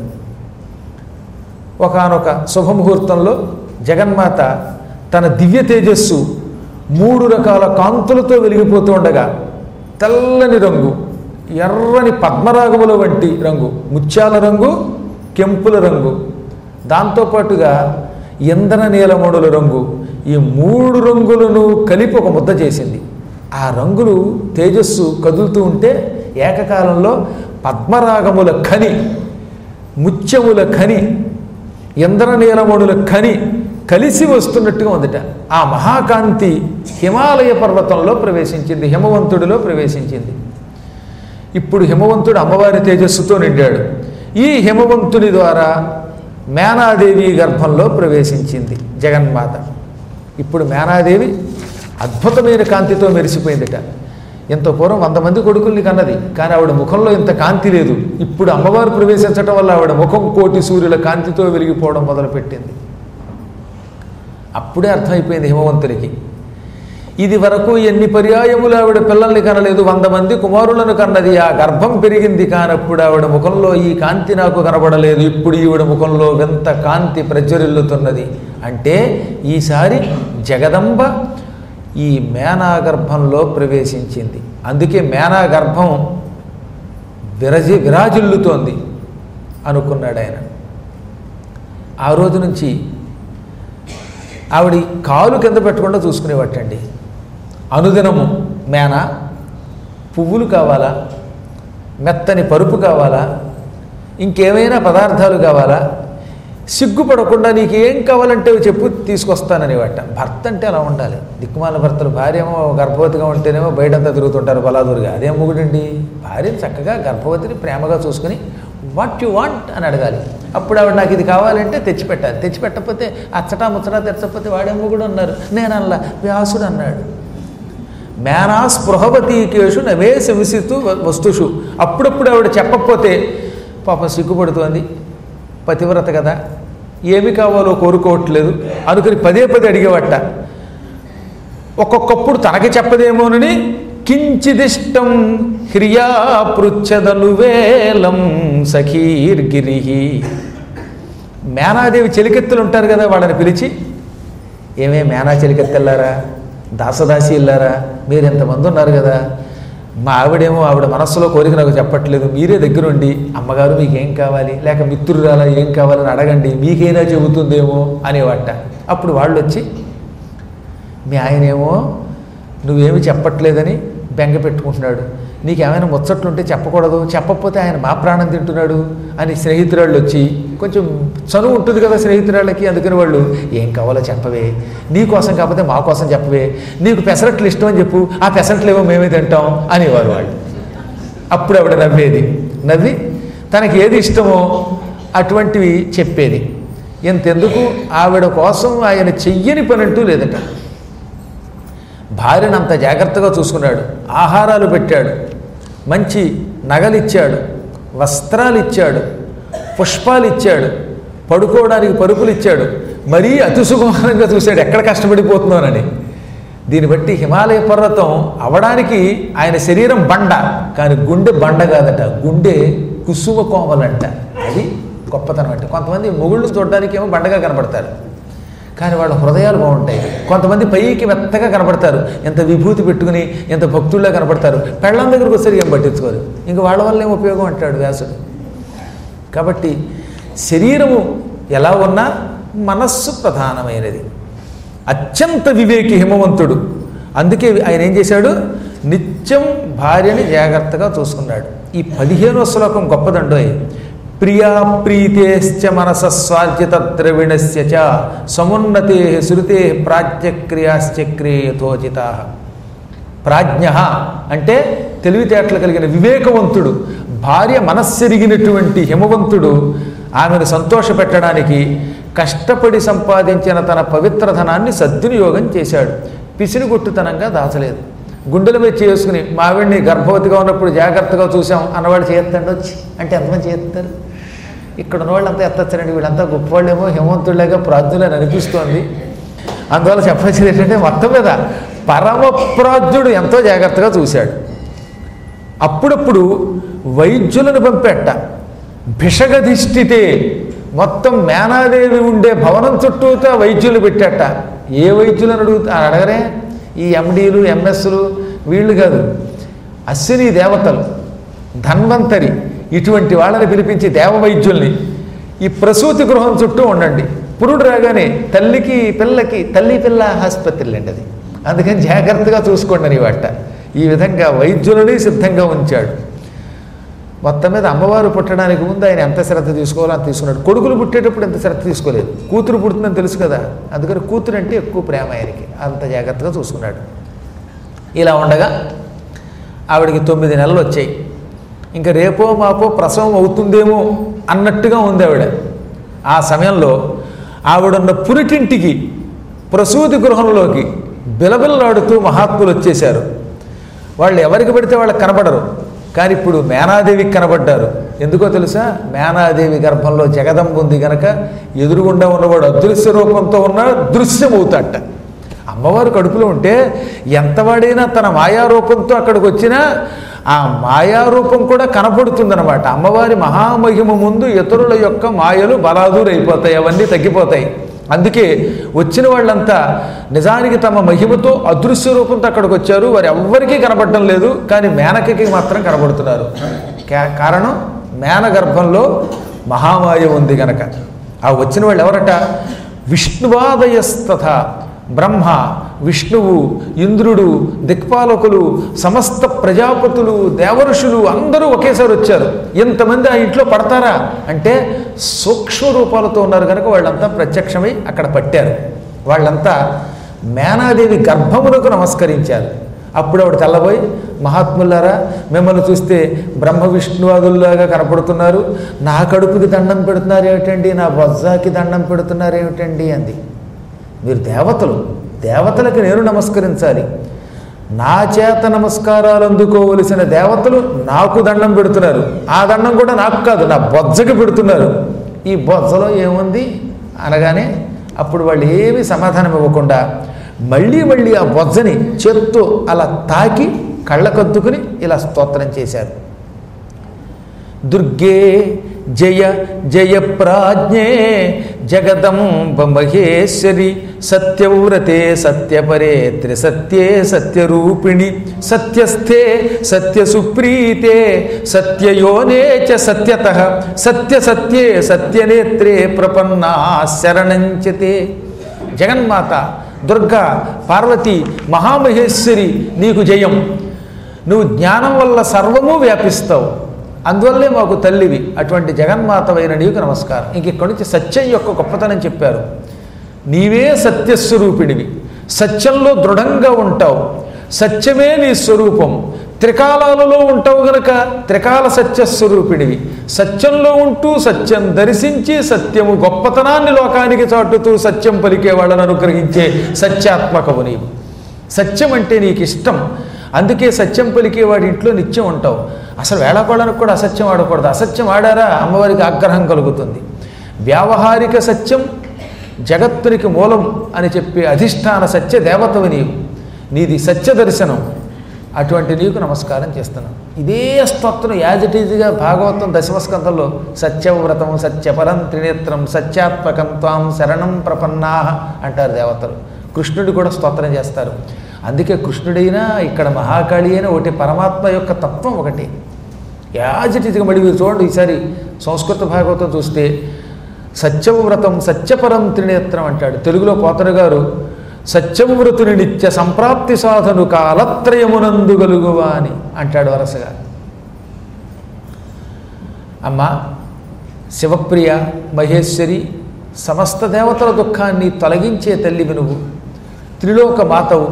ఒకనొక శుభముహూర్తంలో జగన్మాత తన దివ్య తేజస్సు మూడు రకాల కాంతులతో వెలిగిపోతూ ఉండగా తెల్లని రంగు ఎర్రని పద్మరాగముల వంటి రంగు ముత్యాల రంగు కెంపుల రంగు దాంతోపాటుగా ఇంధన నీలమణుల రంగు ఈ మూడు రంగులను కలిపి ఒక ముద్ద చేసింది ఆ రంగులు తేజస్సు కదులుతూ ఉంటే ఏకకాలంలో పద్మరాగముల ఖని ముత్యముల ఖని ఇంద్రనీలమణుల ఖని కలిసి వస్తున్నట్టుగా ఉందట ఆ మహాకాంతి హిమాలయ పర్వతంలో ప్రవేశించింది హిమవంతుడిలో ప్రవేశించింది ఇప్పుడు హిమవంతుడు అమ్మవారి తేజస్సుతో నిండాడు ఈ హిమవంతుని ద్వారా మేనాదేవి గర్భంలో ప్రవేశించింది జగన్మాత ఇప్పుడు మేనాదేవి అద్భుతమైన కాంతితో మెరిసిపోయిందిట ఇంత పూర్వం వంద మంది కొడుకుల్ని కన్నది కానీ ఆవిడ ముఖంలో ఇంత కాంతి లేదు ఇప్పుడు అమ్మవారు ప్రవేశించటం వల్ల ఆవిడ ముఖం కోటి సూర్యుల కాంతితో వెలిగిపోవడం మొదలుపెట్టింది అప్పుడే అర్థమైపోయింది హిమవంతునికి ఇది వరకు ఎన్ని పర్యాయములు ఆవిడ పిల్లల్ని కనలేదు వంద మంది కుమారులను కన్నది ఆ గర్భం పెరిగింది కానప్పుడు ఆవిడ ముఖంలో ఈ కాంతి నాకు కనబడలేదు ఇప్పుడు ఈవిడ ముఖంలో వింత కాంతి ప్రజ్వరిల్లుతున్నది అంటే ఈసారి జగదంబ ఈ మేనా గర్భంలో ప్రవేశించింది అందుకే మేనా గర్భం విరజి విరాజిల్లుతోంది అనుకున్నాడు ఆయన ఆ రోజు నుంచి ఆవిడ కాలు కింద పెట్టకుండా చూసుకునేవటండి అనుదినము మేన పువ్వులు కావాలా మెత్తని పరుపు కావాలా ఇంకేమైనా పదార్థాలు కావాలా సిగ్గుపడకుండా నీకు ఏం కావాలంటే చెప్పు తీసుకొస్తాననేవాట భర్త అంటే అలా ఉండాలి దిక్కుమాల భర్తలు భార్య ఏమో గర్భవతిగా ఉంటేనేమో బయటంతా తిరుగుతుంటారు బలాదురుగా అదేం మొగుడండి భార్యను చక్కగా గర్భవతిని ప్రేమగా చూసుకుని వాట్ యు వాంట్ అని అడగాలి అప్పుడు ఆవిడ నాకు ఇది కావాలంటే తెచ్చిపెట్టాలి తెచ్చిపెట్టకపోతే అచ్చటా ముచ్చటా తెచ్చకపోతే వాడేమో కూడా ఉన్నారు నేను అలా వ్యాసుడు అన్నాడు మేనా స్పృహవతీకేషు నవే శంసితు వస్తుషు అప్పుడప్పుడు ఆవిడ చెప్పకపోతే పాపం సిగ్గుపడుతోంది పతివ్రత కదా ఏమి కావాలో కోరుకోవట్లేదు అనుకుని పదే పదే అడిగేవట ఒక్కొక్కప్పుడు తనకి చెప్పదేమోనని కించిదిష్టం హ్రియా పృచ్ఛదను వేలం సఖీర్గిరి మేనాదేవి చెలికెత్తులు ఉంటారు కదా వాళ్ళని పిలిచి ఏమే మేనా చెలికెత్తెల్లారా దాసదాసి ఇల్లారా మీరు ఎంతమంది ఉన్నారు కదా మా ఆవిడేమో ఆవిడ మనస్సులో కోరిక నాకు చెప్పట్లేదు మీరే దగ్గరుండి అమ్మగారు మీకేం కావాలి లేక మిత్రురాలా ఏం కావాలని అడగండి మీకైనా చెబుతుందేమో అనేవాట అప్పుడు వాళ్ళు వచ్చి మీ ఆయనేమో నువ్వేమి చెప్పట్లేదని బెంగ పెట్టుకుంటున్నాడు నీకేమైనా ముచ్చట్లుంటే చెప్పకూడదు చెప్పకపోతే ఆయన మా ప్రాణం తింటున్నాడు అని స్నేహితురాళ్ళు వచ్చి కొంచెం చనువు ఉంటుంది కదా స్నేహితురాళ్ళకి అందుకని వాళ్ళు ఏం కావాలో చెప్పవే నీ కోసం కాకపోతే మా కోసం చెప్పవే నీకు పెసరట్లు ఇష్టం అని చెప్పు ఆ పెసరట్లు ఏమో మేమే తింటాం అనేవారు వాళ్ళు అప్పుడు ఆవిడ నవ్వేది నవ్వి తనకి ఏది ఇష్టమో అటువంటివి చెప్పేది ఇంతెందుకు ఆవిడ కోసం ఆయన చెయ్యని పని అంటూ లేదట భార్యను అంత జాగ్రత్తగా చూసుకున్నాడు ఆహారాలు పెట్టాడు మంచి నగలిచ్చాడు వస్త్రాలు ఇచ్చాడు పుష్పాలు ఇచ్చాడు పడుకోవడానికి పరుపులు ఇచ్చాడు మరీ అతి సుకుమారంగా చూశాడు ఎక్కడ కష్టపడిపోతున్నానని దీన్ని బట్టి హిమాలయ పర్వతం అవడానికి ఆయన శరీరం బండ కానీ గుండె బండ కాదట గుండె కుసుమ కోమలంట అది గొప్పతనం అంటే కొంతమంది మొగుళ్ళు చూడడానికి ఏమో బండగా కనపడతారు కానీ వాళ్ళ హృదయాలు బాగుంటాయి కొంతమంది పైకి మెత్తగా కనపడతారు ఎంత విభూతి పెట్టుకుని ఎంత భక్తుల్లా కనపడతారు పెళ్ళం దగ్గరకు వచ్చేసరికి ఏం పట్టించుకోరు ఇంక వాళ్ళ వల్ల ఏం ఉపయోగం అంటాడు వ్యాసుడు కాబట్టి శరీరము ఎలా ఉన్నా మనస్సు ప్రధానమైనది అత్యంత వివేకి హిమవంతుడు అందుకే ఆయన ఏం చేశాడు నిత్యం భార్యని జాగ్రత్తగా చూసుకున్నాడు ఈ పదిహేనవ శ్లోకం గొప్పదండోయ్ ప్రియా ప్రీతేశ్చ మనస స్వార్జిత ద్రవిణస్య చ సమున్నతే శృతే ప్రాజ్ఞక్రియాశ్చక్రే యథోచిత ప్రాజ్ఞ అంటే తెలివితేటలు కలిగిన వివేకవంతుడు భార్య మనస్సెరిగినటువంటి హిమవంతుడు ఆమెను సంతోషపెట్టడానికి కష్టపడి సంపాదించిన తన పవిత్ర ధనాన్ని సద్వినియోగం చేశాడు పిసినిగొట్టుతనంగా దాచలేదు గుండెల మీద చేసుకుని మావిడిని గర్భవతిగా ఉన్నప్పుడు జాగ్రత్తగా చూసాం అన్నవాళ్ళు చేయొద్దండి వచ్చి అంటే ఎంతమంది చేస్తారు ఇక్కడ ఉన్న వాళ్ళంతా ఎత్తచ్చరండి వీళ్ళంతా గొప్పవాళ్ళేమో హిమవంతుడిలాగా ప్రాజ్ఞులని అనిపిస్తోంది అందువల్ల చెప్పాల్సింది ఏంటంటే మొత్తం మీద పరమ ప్రాజ్ఞుడు ఎంతో జాగ్రత్తగా చూశాడు అప్పుడప్పుడు వైద్యులను పంపెట్ట భిషగధిష్ఠితే మొత్తం మేనాదేవి ఉండే భవనం చుట్టూతా వైద్యులు పెట్టాట ఏ వైద్యులను అడుగుతా అడగరే ఈ ఎండీలు ఎంఎస్లు వీళ్ళు కాదు అశ్విని దేవతలు ధన్వంతరి ఇటువంటి వాళ్ళని పిలిపించి దేవ వైద్యుల్ని ఈ ప్రసూతి గృహం చుట్టూ ఉండండి పురుడు రాగానే తల్లికి పిల్లకి తల్లి పిల్ల ఆసుపత్రులు అండి అది అందుకని జాగ్రత్తగా చూసుకోండి అని వాట ఈ విధంగా వైద్యులని సిద్ధంగా ఉంచాడు మొత్తం మీద అమ్మవారు పుట్టడానికి ముందు ఆయన ఎంత శ్రద్ధ తీసుకోవాలో అంత తీసుకున్నాడు కొడుకులు పుట్టేటప్పుడు ఎంత శ్రద్ధ తీసుకోలేదు కూతురు పుడుతుందని తెలుసు కదా అందుకని కూతురు అంటే ఎక్కువ ప్రేమ ఆయనకి అంత జాగ్రత్తగా చూసుకున్నాడు ఇలా ఉండగా ఆవిడకి తొమ్మిది నెలలు వచ్చాయి ఇంకా రేపో మాపో ప్రసవం అవుతుందేమో అన్నట్టుగా ఉంది ఆవిడ ఆ సమయంలో ఆవిడున్న పురిటింటికి ప్రసూతి గృహంలోకి బిలబిల్లాడుతూ మహాత్ములు వచ్చేశారు వాళ్ళు ఎవరికి పెడితే వాళ్ళకి కనబడరు కానీ ఇప్పుడు మేనాదేవికి కనబడ్డారు ఎందుకో తెలుసా మేనాదేవి గర్భంలో జగదంబ ఉంది గనక ఎదురుగుండా ఉన్నవాడు అదృశ్య రూపంతో ఉన్న దృశ్యమవుతాట అమ్మవారు కడుపులో ఉంటే ఎంతవాడైనా తన మాయారూపంతో అక్కడికి వచ్చినా ఆ మాయారూపం కూడా కనపడుతుందన్నమాట అమ్మవారి మహామహిమ ముందు ఇతరుల యొక్క మాయలు బలాదూరైపోతాయి అవన్నీ తగ్గిపోతాయి అందుకే వచ్చిన వాళ్ళంతా నిజానికి తమ మహిమతో అదృశ్య రూపంతో అక్కడికి వచ్చారు వారు ఎవ్వరికీ కనపడడం లేదు కానీ మేనకకి మాత్రం కనబడుతున్నారు కా- కారణం మేన గర్భంలో మహామాయ ఉంది గనక ఆ వచ్చిన వాళ్ళు ఎవరట విష్ణువాదయస్తథ బ్రహ్మ విష్ణువు ఇంద్రుడు దిక్పాలకులు సమస్త ప్రజాపతులు దేవఋషులు అందరూ ఒకేసారి వచ్చారు ఇంతమంది ఆ ఇంట్లో పడతారా అంటే సూక్ష్మ రూపాలతో ఉన్నారు కనుక వాళ్ళంతా ప్రత్యక్షమై అక్కడ పట్టారు వాళ్ళంతా మేనాదేవి గర్భమునకు నమస్కరించారు అప్పుడు ఆవిడ తెల్లబోయి మహాత్ములారా మిమ్మల్ని చూస్తే బ్రహ్మ విష్ణువాదుల్లాగా కనపడుతున్నారు నా కడుపుకి దండం పెడుతున్నారు ఏమిటండి నా బొజ్జాకి దండం పెడుతున్నారు ఏమిటండి అంది మీరు దేవతలు దేవతలకి నేను నమస్కరించాలి నా చేత నమస్కారాలు అందుకోవలసిన దేవతలు నాకు దండం పెడుతున్నారు ఆ దండం కూడా నాకు కాదు నా బొజ్జకి పెడుతున్నారు ఈ బొజ్జలో ఏముంది అనగానే అప్పుడు వాళ్ళు ఏమీ సమాధానం ఇవ్వకుండా మళ్ళీ మళ్ళీ ఆ బొజ్జని చేత్తో అలా తాకి కళ్ళకద్దుకుని ఇలా స్తోత్రం చేశారు దుర్గే జయ జయ ప్రాజ్ఞే జగదంబ మహేశ్వరి సత్యవ్రతే సత్యపరే త్రిసత్యే సత్యరూపిణి సత్యస్థే సత్యసుప్రీతే సత్యయోనే చ సత్యత సత్య సత్యే సత్యనేత్రే ప్రపన్నా శరణంచతే జగన్మాత దుర్గా పార్వతి మహామహేశ్వరి నీకు జయం నువ్వు జ్ఞానం వల్ల సర్వము వ్యాపిస్తావు అందువల్లే మాకు తల్లివి అటువంటి జగన్మాతవైన నీకు నమస్కారం ఇంక ఇక్కడి నుంచి సత్యం యొక్క గొప్పతనం చెప్పారు నీవే సత్యస్వరూపిణివి సత్యంలో దృఢంగా ఉంటావు సత్యమే నీ స్వరూపం త్రికాలాలలో ఉంటావు గనక త్రికాల సత్యస్వరూపిణివి సత్యంలో ఉంటూ సత్యం దర్శించి సత్యము గొప్పతనాన్ని లోకానికి చాటుతూ సత్యం పలికే వాళ్ళని అనుగ్రహించే సత్యాత్మకవు నీవు సత్యం అంటే నీకు ఇష్టం అందుకే సత్యం పలికే వాడి ఇంట్లో నిత్యం ఉంటావు అసలు వేళాకోళానికి కూడా అసత్యం ఆడకూడదు అసత్యం ఆడారా అమ్మవారికి ఆగ్రహం కలుగుతుంది వ్యావహారిక సత్యం జగత్తునికి మూలం అని చెప్పే అధిష్టాన సత్య దేవతవి నీవు నీది సత్య దర్శనం అటువంటి నీకు నమస్కారం చేస్తున్నాను ఇదే స్తోత్రం యాజ్ ఇట్ ఈజ్గా భాగవతం దశమస్కంధంలో సత్యవ్రతం సత్యపరం త్రినేత్రం సత్యాత్మకం త్వాం శరణం ప్రపన్నాహ అంటారు దేవతలు కృష్ణుడు కూడా స్తోత్రం చేస్తారు అందుకే కృష్ణుడైనా ఇక్కడ మహాకాళి అయినా ఒకటి పరమాత్మ యొక్క తత్వం ఒకటి యాజ్ ఇట్ ఈజ్గా మళ్ళీ మీరు చూడండి ఈసారి సంస్కృత భాగవతం చూస్తే సత్యవ్రతం సత్యపరం త్రినేత్రం అంటాడు తెలుగులో పోతరు గారు సత్యవ్రతుని నిత్య సంప్రాప్తి సాధను కాలత్రయమునందు గలుగువా అని అంటాడు వరసగా అమ్మ శివప్రియ మహేశ్వరి సమస్త దేవతల దుఃఖాన్ని తొలగించే తల్లివి నువ్వు త్రిలోక మాతవు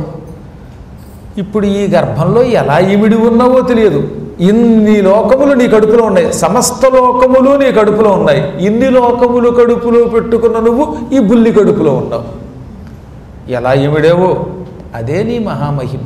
ఇప్పుడు ఈ గర్భంలో ఎలా ఇమిడి ఉన్నావో తెలియదు ఇన్ని లోకములు నీ కడుపులో ఉన్నాయి సమస్త లోకములు నీ కడుపులో ఉన్నాయి ఇన్ని లోకములు కడుపులో పెట్టుకున్న నువ్వు ఈ బుల్లి కడుపులో ఉన్నావు ఎలా ఇమిడేవో అదే నీ మహామహిమ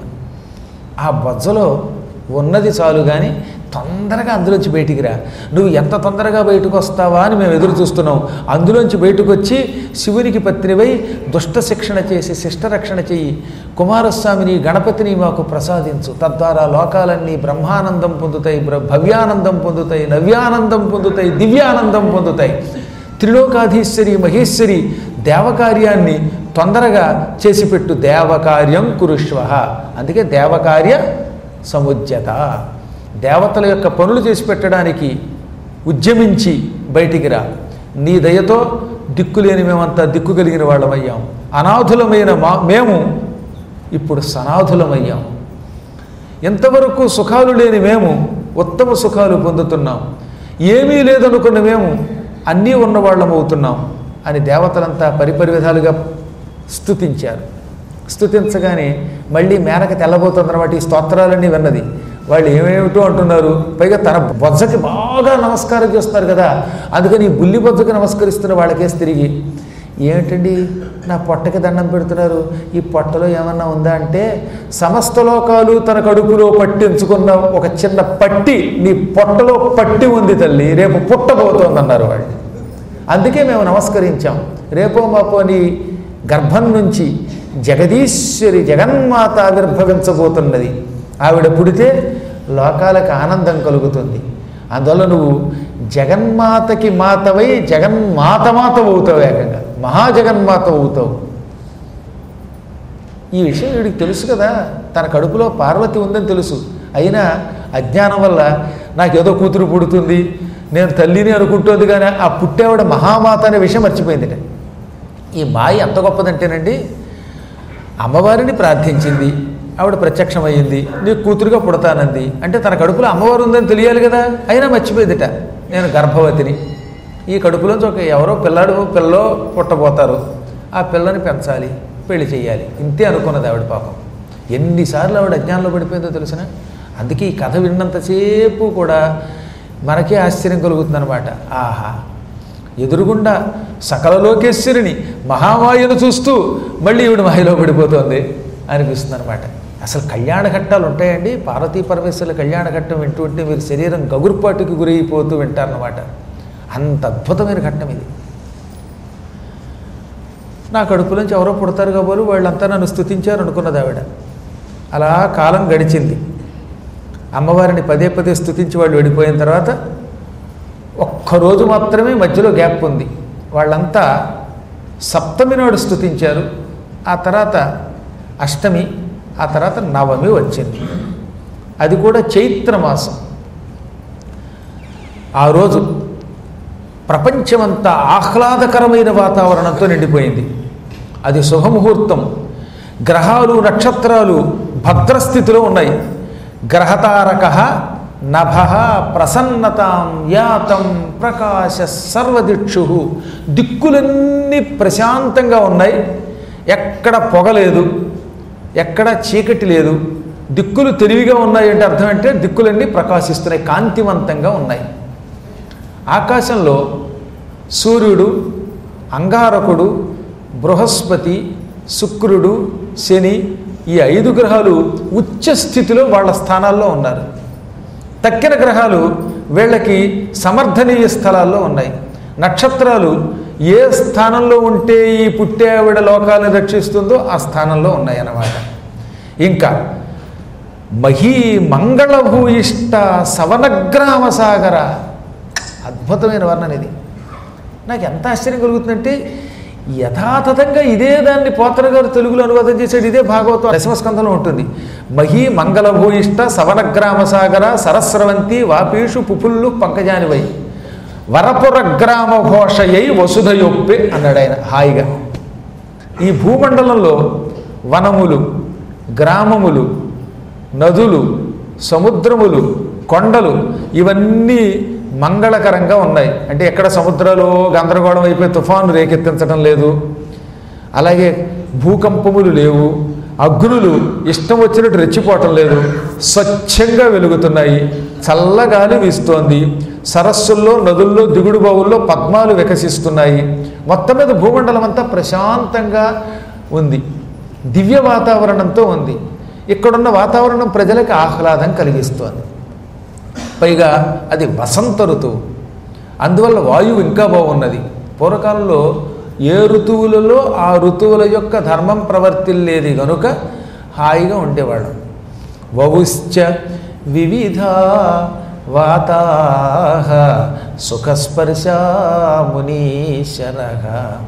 ఆ బొజ్జలో ఉన్నది చాలు కానీ తొందరగా అందులోంచి బయటికి రా నువ్వు ఎంత తొందరగా బయటకు వస్తావా అని మేము ఎదురు చూస్తున్నాం అందులోంచి బయటకు వచ్చి శివునికి పత్నివై దుష్ట శిక్షణ చేసి శిష్టరక్షణ చెయ్యి కుమారస్వామిని గణపతిని మాకు ప్రసాదించు తద్వారా లోకాలన్నీ బ్రహ్మానందం పొందుతాయి బ్ర భవ్యానందం పొందుతాయి నవ్యానందం పొందుతాయి దివ్యానందం పొందుతాయి త్రిలోకాధీశ్వరి మహేశ్వరి దేవకార్యాన్ని తొందరగా చేసిపెట్టు దేవకార్యం కురుష్వ అందుకే దేవకార్య సముజ్యత దేవతల యొక్క పనులు చేసి పెట్టడానికి ఉద్యమించి బయటికి రా నీ దయతో దిక్కులేని మేమంతా దిక్కు కలిగిన వాళ్ళమయ్యాం అనాథులమైన మా మేము ఇప్పుడు సనాథులమయ్యాం ఎంతవరకు సుఖాలు లేని మేము ఉత్తమ సుఖాలు పొందుతున్నాం ఏమీ లేదనుకున్న మేము అన్నీ ఉన్నవాళ్ళం అవుతున్నాం అని దేవతలంతా పరిపరి విధాలుగా స్తుతించారు స్తుతించగానే మళ్ళీ మేనక తెల్లబోతుందన్నమాట ఈ స్తోత్రాలన్నీ విన్నది వాళ్ళు ఏమేమిటో అంటున్నారు పైగా తన బొజ్జకి బాగా నమస్కారం చేస్తున్నారు కదా అందుకని ఈ బుల్లి బొజ్జకి నమస్కరిస్తున్న వాళ్ళకేసి తిరిగి ఏమిటండి నా పొట్టకి దండం పెడుతున్నారు ఈ పొట్టలో ఏమన్నా ఉందా అంటే సమస్త లోకాలు తన కడుపులో పట్టించుకున్న ఒక చిన్న పట్టి నీ పొట్టలో పట్టి ఉంది తల్లి రేపు పుట్టబోతోందన్నారు వాళ్ళు అందుకే మేము నమస్కరించాం రేపో మాపో నీ గర్భం నుంచి జగదీశ్వరి జగన్మాత ఆవిర్భవించబోతున్నది ఆవిడ పుడితే లోకాలకు ఆనందం కలుగుతుంది అందువల్ల నువ్వు జగన్మాతకి మాతవై జగన్మాత మాత అవుతావు ఏకంగా మహాజగన్మాత అవుతావు ఈ విషయం వీడికి తెలుసు కదా తన కడుపులో పార్వతి ఉందని తెలుసు అయినా అజ్ఞానం వల్ల నాకేదో కూతురు పుడుతుంది నేను తల్లిని అనుకుంటోంది కానీ ఆ పుట్టేవాడ మహామాత అనే విషయం మర్చిపోయింది ఈ మాయ ఎంత గొప్పదంటేనండి అమ్మవారిని ప్రార్థించింది ఆవిడ ప్రత్యక్షమయ్యింది నీకు కూతురుగా పుడతానంది అంటే తన కడుపులో అమ్మవారు ఉందని తెలియాలి కదా అయినా మర్చిపోయిందిట నేను గర్భవతిని ఈ కడుపులోంచి ఒక ఎవరో పిల్లాడు పిల్లలో పుట్టబోతారు ఆ పిల్లని పెంచాలి పెళ్లి చేయాలి ఇంతే అనుకున్నది ఆవిడ పాపం ఎన్నిసార్లు ఆవిడ అజ్ఞానంలో పడిపోయిందో తెలిసిన అందుకే ఈ కథ విన్నంతసేపు కూడా మనకే ఆశ్చర్యం కలుగుతుందన్నమాట ఆహా ఎదురుగుండా సకల లోకేశ్వరిని మహామాయను చూస్తూ మళ్ళీ ఈవిడ మాయలో పడిపోతుంది అనిపిస్తుంది అనమాట అసలు కళ్యాణ ఘట్టాలు ఉంటాయండి పార్వతీ పరమేశ్వరుల కళ్యాణ ఘట్టం వింటూ ఉంటే మీరు శరీరం గగుర్పాటుకి గురైపోతూ వింటారన్నమాట అంత అద్భుతమైన ఘట్టం ఇది నా కడుపులోంచి ఎవరో పుడతారు కాబోలు వాళ్ళంతా నన్ను స్తుతించారు అనుకున్నది ఆవిడ అలా కాలం గడిచింది అమ్మవారిని పదే పదే స్తుతించి వాళ్ళు వెళ్ళిపోయిన తర్వాత ఒక్కరోజు మాత్రమే మధ్యలో గ్యాప్ ఉంది వాళ్ళంతా సప్తమి నాడు స్తుతించారు ఆ తర్వాత అష్టమి ఆ తర్వాత నవమి వచ్చింది అది కూడా చైత్ర మాసం ఆ రోజు ప్రపంచమంతా ఆహ్లాదకరమైన వాతావరణంతో నిండిపోయింది అది శుభముహూర్తం గ్రహాలు నక్షత్రాలు భద్రస్థితిలో ఉన్నాయి గ్రహతారక నభ ప్రసన్నతాం యాతం ప్రకాశ సర్వదిక్షు దిక్కులన్నీ ప్రశాంతంగా ఉన్నాయి ఎక్కడ పొగలేదు ఎక్కడ చీకటి లేదు దిక్కులు తెలివిగా ఉన్నాయి అంటే అర్థం అంటే దిక్కులన్నీ ప్రకాశిస్తున్నాయి కాంతివంతంగా ఉన్నాయి ఆకాశంలో సూర్యుడు అంగారకుడు బృహస్పతి శుక్రుడు శని ఈ ఐదు గ్రహాలు ఉచ్చ స్థితిలో వాళ్ళ స్థానాల్లో ఉన్నారు తక్కిన గ్రహాలు వీళ్ళకి సమర్థనీయ స్థలాల్లో ఉన్నాయి నక్షత్రాలు ఏ స్థానంలో ఉంటే ఈ పుట్టే ఆవిడ లోకాలను రక్షిస్తుందో ఆ స్థానంలో ఉన్నాయి అన్నమాట ఇంకా మహీ మంగళభూయిష్ట సవనగ్రామ సాగర అద్భుతమైన వర్ణన ఇది నాకు ఎంత ఆశ్చర్యం కలుగుతుందంటే యథాతథంగా ఇదే దాన్ని పోతన గారు తెలుగులో అనువాదం చేశాడు ఇదే భాగవతం దశమస్కంధంలో ఉంటుంది మహీ మంగళభూయిష్ట సవనగ్రామ సాగర సరస్రవంతి వాపీషు పుపుల్లు పంకజానివై వరపుర గ్రామ ఘోషయై వసుధయొప్పి అన్నాడు ఆయన హాయిగా ఈ భూమండలంలో వనములు గ్రామములు నదులు సముద్రములు కొండలు ఇవన్నీ మంగళకరంగా ఉన్నాయి అంటే ఎక్కడ సముద్రాలు గందరగోళం అయిపోయి తుఫాను రేకెత్తించడం లేదు అలాగే భూకంపములు లేవు అగ్నులు ఇష్టం వచ్చినట్టు రెచ్చిపోవటం లేదు స్వచ్ఛంగా వెలుగుతున్నాయి చల్లగాలి వీస్తోంది సరస్సుల్లో నదుల్లో దిగుడు బావుల్లో పద్మాలు వికసిస్తున్నాయి మొత్తం మీద భూమండలం అంతా ప్రశాంతంగా ఉంది దివ్య వాతావరణంతో ఉంది ఇక్కడున్న వాతావరణం ప్రజలకు ఆహ్లాదం కలిగిస్తోంది పైగా అది వసంత ఋతువు అందువల్ల వాయువు ఇంకా బాగున్నది పూర్వకాలంలో ఏ ఋతువులలో ఆ ఋతువుల యొక్క ధర్మం ప్రవర్తిల్లేది గనుక హాయిగా ఉండేవాళ్ళం వవుశ్చ వివిధ వాతాహ సుఖస్పర్శ మునీశ్వర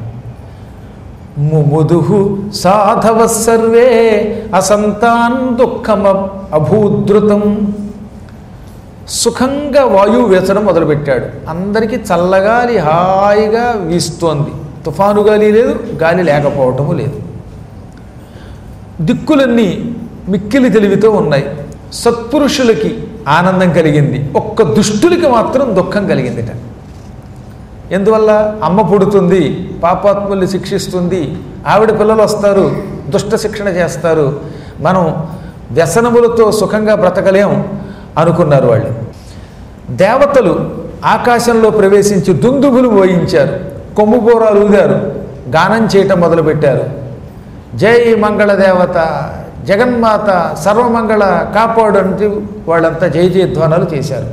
ముముదు సాధవ సర్వే అసంతాన్ దుఃఖమ అభూద్రుతం సుఖంగా వాయువు వీచడం మొదలుపెట్టాడు అందరికీ చల్లగాలి హాయిగా వీస్తోంది తుఫాను గాలి లేదు గాలి లేకపోవటము లేదు దిక్కులన్నీ మిక్కిలి తెలివితో ఉన్నాయి సత్పురుషులకి ఆనందం కలిగింది ఒక్క దుష్టులకి మాత్రం దుఃఖం కలిగిందిట ఎందువల్ల అమ్మ పుడుతుంది పాపాత్ముల్ని శిక్షిస్తుంది ఆవిడ పిల్లలు వస్తారు దుష్ట శిక్షణ చేస్తారు మనం వ్యసనములతో సుఖంగా బ్రతకలేం అనుకున్నారు వాళ్ళు దేవతలు ఆకాశంలో ప్రవేశించి దుందుబులు మోయించారు కొమ్ముబోరాలు ఊదారు గానం చేయటం మొదలుపెట్టారు జై మంగళ దేవత జగన్మాత సర్వమంగళ కాపాడు అంటే వాళ్ళంతా జయ జయధ్వానాలు చేశారు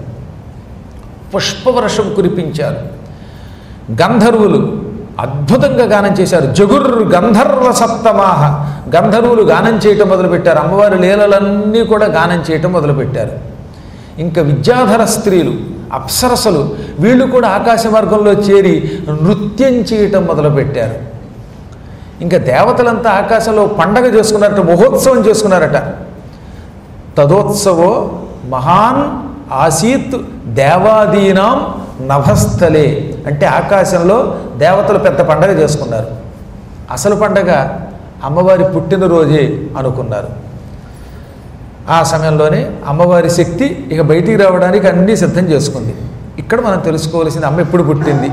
పుష్పవర్షం కురిపించారు గంధర్వులు అద్భుతంగా గానం చేశారు జగుర్ గంధర్వ సప్తమాహ గంధర్వులు గానం చేయటం మొదలుపెట్టారు అమ్మవారి లీలలన్నీ కూడా గానం చేయటం మొదలుపెట్టారు ఇంకా విద్యాధర స్త్రీలు అప్సరసలు వీళ్ళు కూడా ఆకాశ మార్గంలో చేరి నృత్యం చేయటం మొదలుపెట్టారు ఇంకా దేవతలంతా ఆకాశంలో పండగ చేసుకున్నారట మహోత్సవం చేసుకున్నారట తదోత్సవో మహాన్ ఆసీత్ దేవాదీనాం నభస్థలే అంటే ఆకాశంలో దేవతలు పెద్ద పండగ చేసుకున్నారు అసలు పండగ అమ్మవారి పుట్టినరోజే అనుకున్నారు ఆ సమయంలోనే అమ్మవారి శక్తి ఇక బయటికి రావడానికి అన్నీ సిద్ధం చేసుకుంది ఇక్కడ మనం తెలుసుకోవాల్సింది అమ్మ ఎప్పుడు పుట్టింది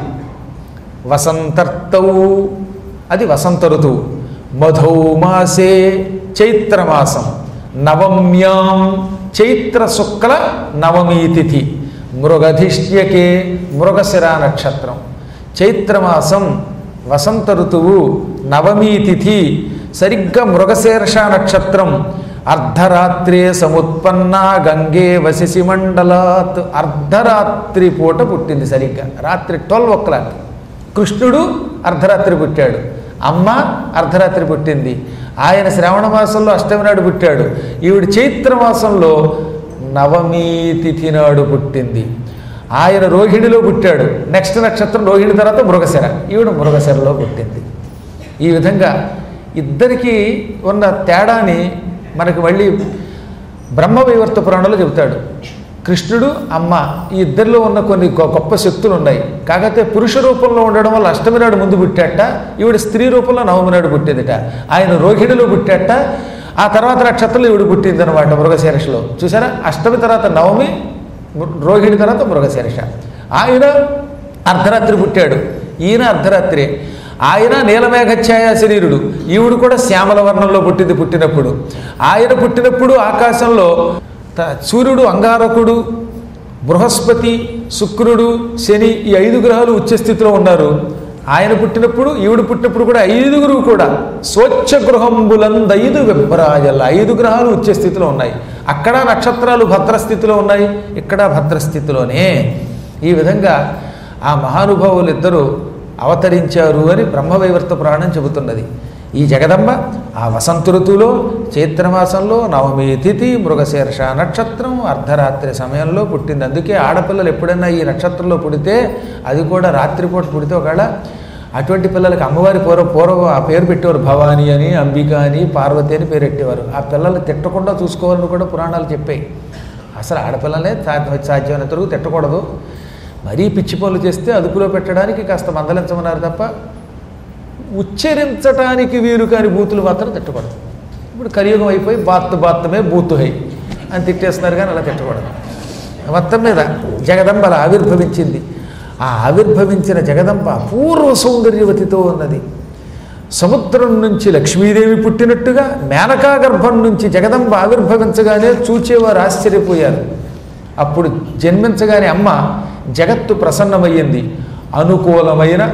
వసంతర్తవు అది వసంత ఋతువు మధౌ మాసే చైత్రమాసం నవమ్యాం చైత్ర శుక్ల నవమీ తిథి మృగధిష్యకే మృగశిరా నక్షత్రం చైత్రమాసం వసంత ఋతువు నవమీ తిథి సరిగ్గా మృగశీర్ష నక్షత్రం అర్ధరాత్రే సముత్పన్న గంగే వశిసి మండలాత్ అర్ధరాత్రి పూట పుట్టింది సరిగ్గా రాత్రి ట్వెల్వ్ ఓ క్లాక్ కృష్ణుడు అర్ధరాత్రి పుట్టాడు అమ్మ అర్ధరాత్రి పుట్టింది ఆయన శ్రావణ మాసంలో అష్టమి నాడు పుట్టాడు ఈవిడ చైత్ర మాసంలో నవమీ తిథి నాడు పుట్టింది ఆయన రోహిణిలో పుట్టాడు నెక్స్ట్ నక్షత్రం రోహిణి తర్వాత మృగశిర ఈవిడ మృగశిరలో పుట్టింది ఈ విధంగా ఇద్దరికీ ఉన్న తేడాని మనకి మళ్ళీ బ్రహ్మవైవర్త పురాణంలో చెబుతాడు కృష్ణుడు అమ్మ ఈ ఇద్దరిలో ఉన్న కొన్ని గొ- గొప్ప శక్తులు ఉన్నాయి కాకపోతే పురుష రూపంలో ఉండడం వల్ల అష్టమి నాడు ముందు పుట్టాట ఈవిడ స్త్రీ రూపంలో నవమి నాడు పుట్టేదిట ఆయన రోహిణిలో పుట్టాట ఆ తర్వాత నక్షత్రంలో ఈవిడ పుట్టింది అనమాట మృగశీర్షలో చూసారా అష్టమి తర్వాత నవమి మృ- రోహిణి తర్వాత మృగశీర్ష ఆయన అర్ధరాత్రి పుట్టాడు ఈయన అర్ధరాత్రి ఆయన నీలమేఘఛాయ శరీరుడు ఈవిడు కూడా శ్యామల వర్ణంలో పుట్టింది పుట్టినప్పుడు ఆయన పుట్టినప్పుడు ఆకాశంలో త- సూర్యుడు అంగారకుడు బృహస్పతి శుక్రుడు శని ఈ ఐదు గ్రహాలు ఉచ్చ స్థితిలో ఉన్నారు ఆయన పుట్టినప్పుడు ఈవిడు పుట్టినప్పుడు కూడా ఐదుగురు కూడా స్వచ్ఛ గృహంబులంద ఐదు విభ్రాజల ఐదు గ్రహాలు ఉచ్చ స్థితిలో ఉన్నాయి అక్కడ నక్షత్రాలు భద్రస్థితిలో ఉన్నాయి ఇక్కడ భద్రస్థితిలోనే ఈ విధంగా ఆ మహానుభావులు ఇద్దరు అవతరించారు అని బ్రహ్మవైవర్త పురాణం చెబుతున్నది ఈ జగదంబ ఆ వసంత ఋతువులో చైత్రమాసంలో నవమి తిథి మృగశీర్ష నక్షత్రం అర్ధరాత్రి సమయంలో పుట్టింది అందుకే ఆడపిల్లలు ఎప్పుడైనా ఈ నక్షత్రంలో పుడితే అది కూడా రాత్రిపూట పుడితే ఒకవేళ అటువంటి పిల్లలకి అమ్మవారి పూర్వ పూర్వం ఆ పేరు పెట్టేవారు భవాని అని అంబిక అని పార్వతి అని పేరు పెట్టేవారు ఆ పిల్లల్ని తిట్టకుండా చూసుకోవాలని కూడా పురాణాలు చెప్పాయి అసలు ఆడపిల్లలే సాధ్యం సాధ్యమైనంత వరకు తిట్టకూడదు మరీ పిచ్చి పనులు చేస్తే అదుపులో పెట్టడానికి కాస్త మందలించమన్నారు తప్ప ఉచ్చరించటానికి వీలు కాని బూతులు మాత్రం తిట్టకూడదు ఇప్పుడు కలియుగం అయిపోయి బాత్ బాత్తమే బూతు హై అని తిట్టేస్తున్నారు కానీ అలా తిట్టకూడదు మొత్తం మీద జగదంబ అలా ఆవిర్భవించింది ఆ ఆవిర్భవించిన జగదంబ పూర్వ సౌందర్యవతితో ఉన్నది సముద్రం నుంచి లక్ష్మీదేవి పుట్టినట్టుగా మేనకా గర్భం నుంచి జగదంబ ఆవిర్భవించగానే చూచేవారు ఆశ్చర్యపోయారు అప్పుడు జన్మించగానే అమ్మ జగత్తు ప్రసన్నమయ్యింది అనుకూలమైన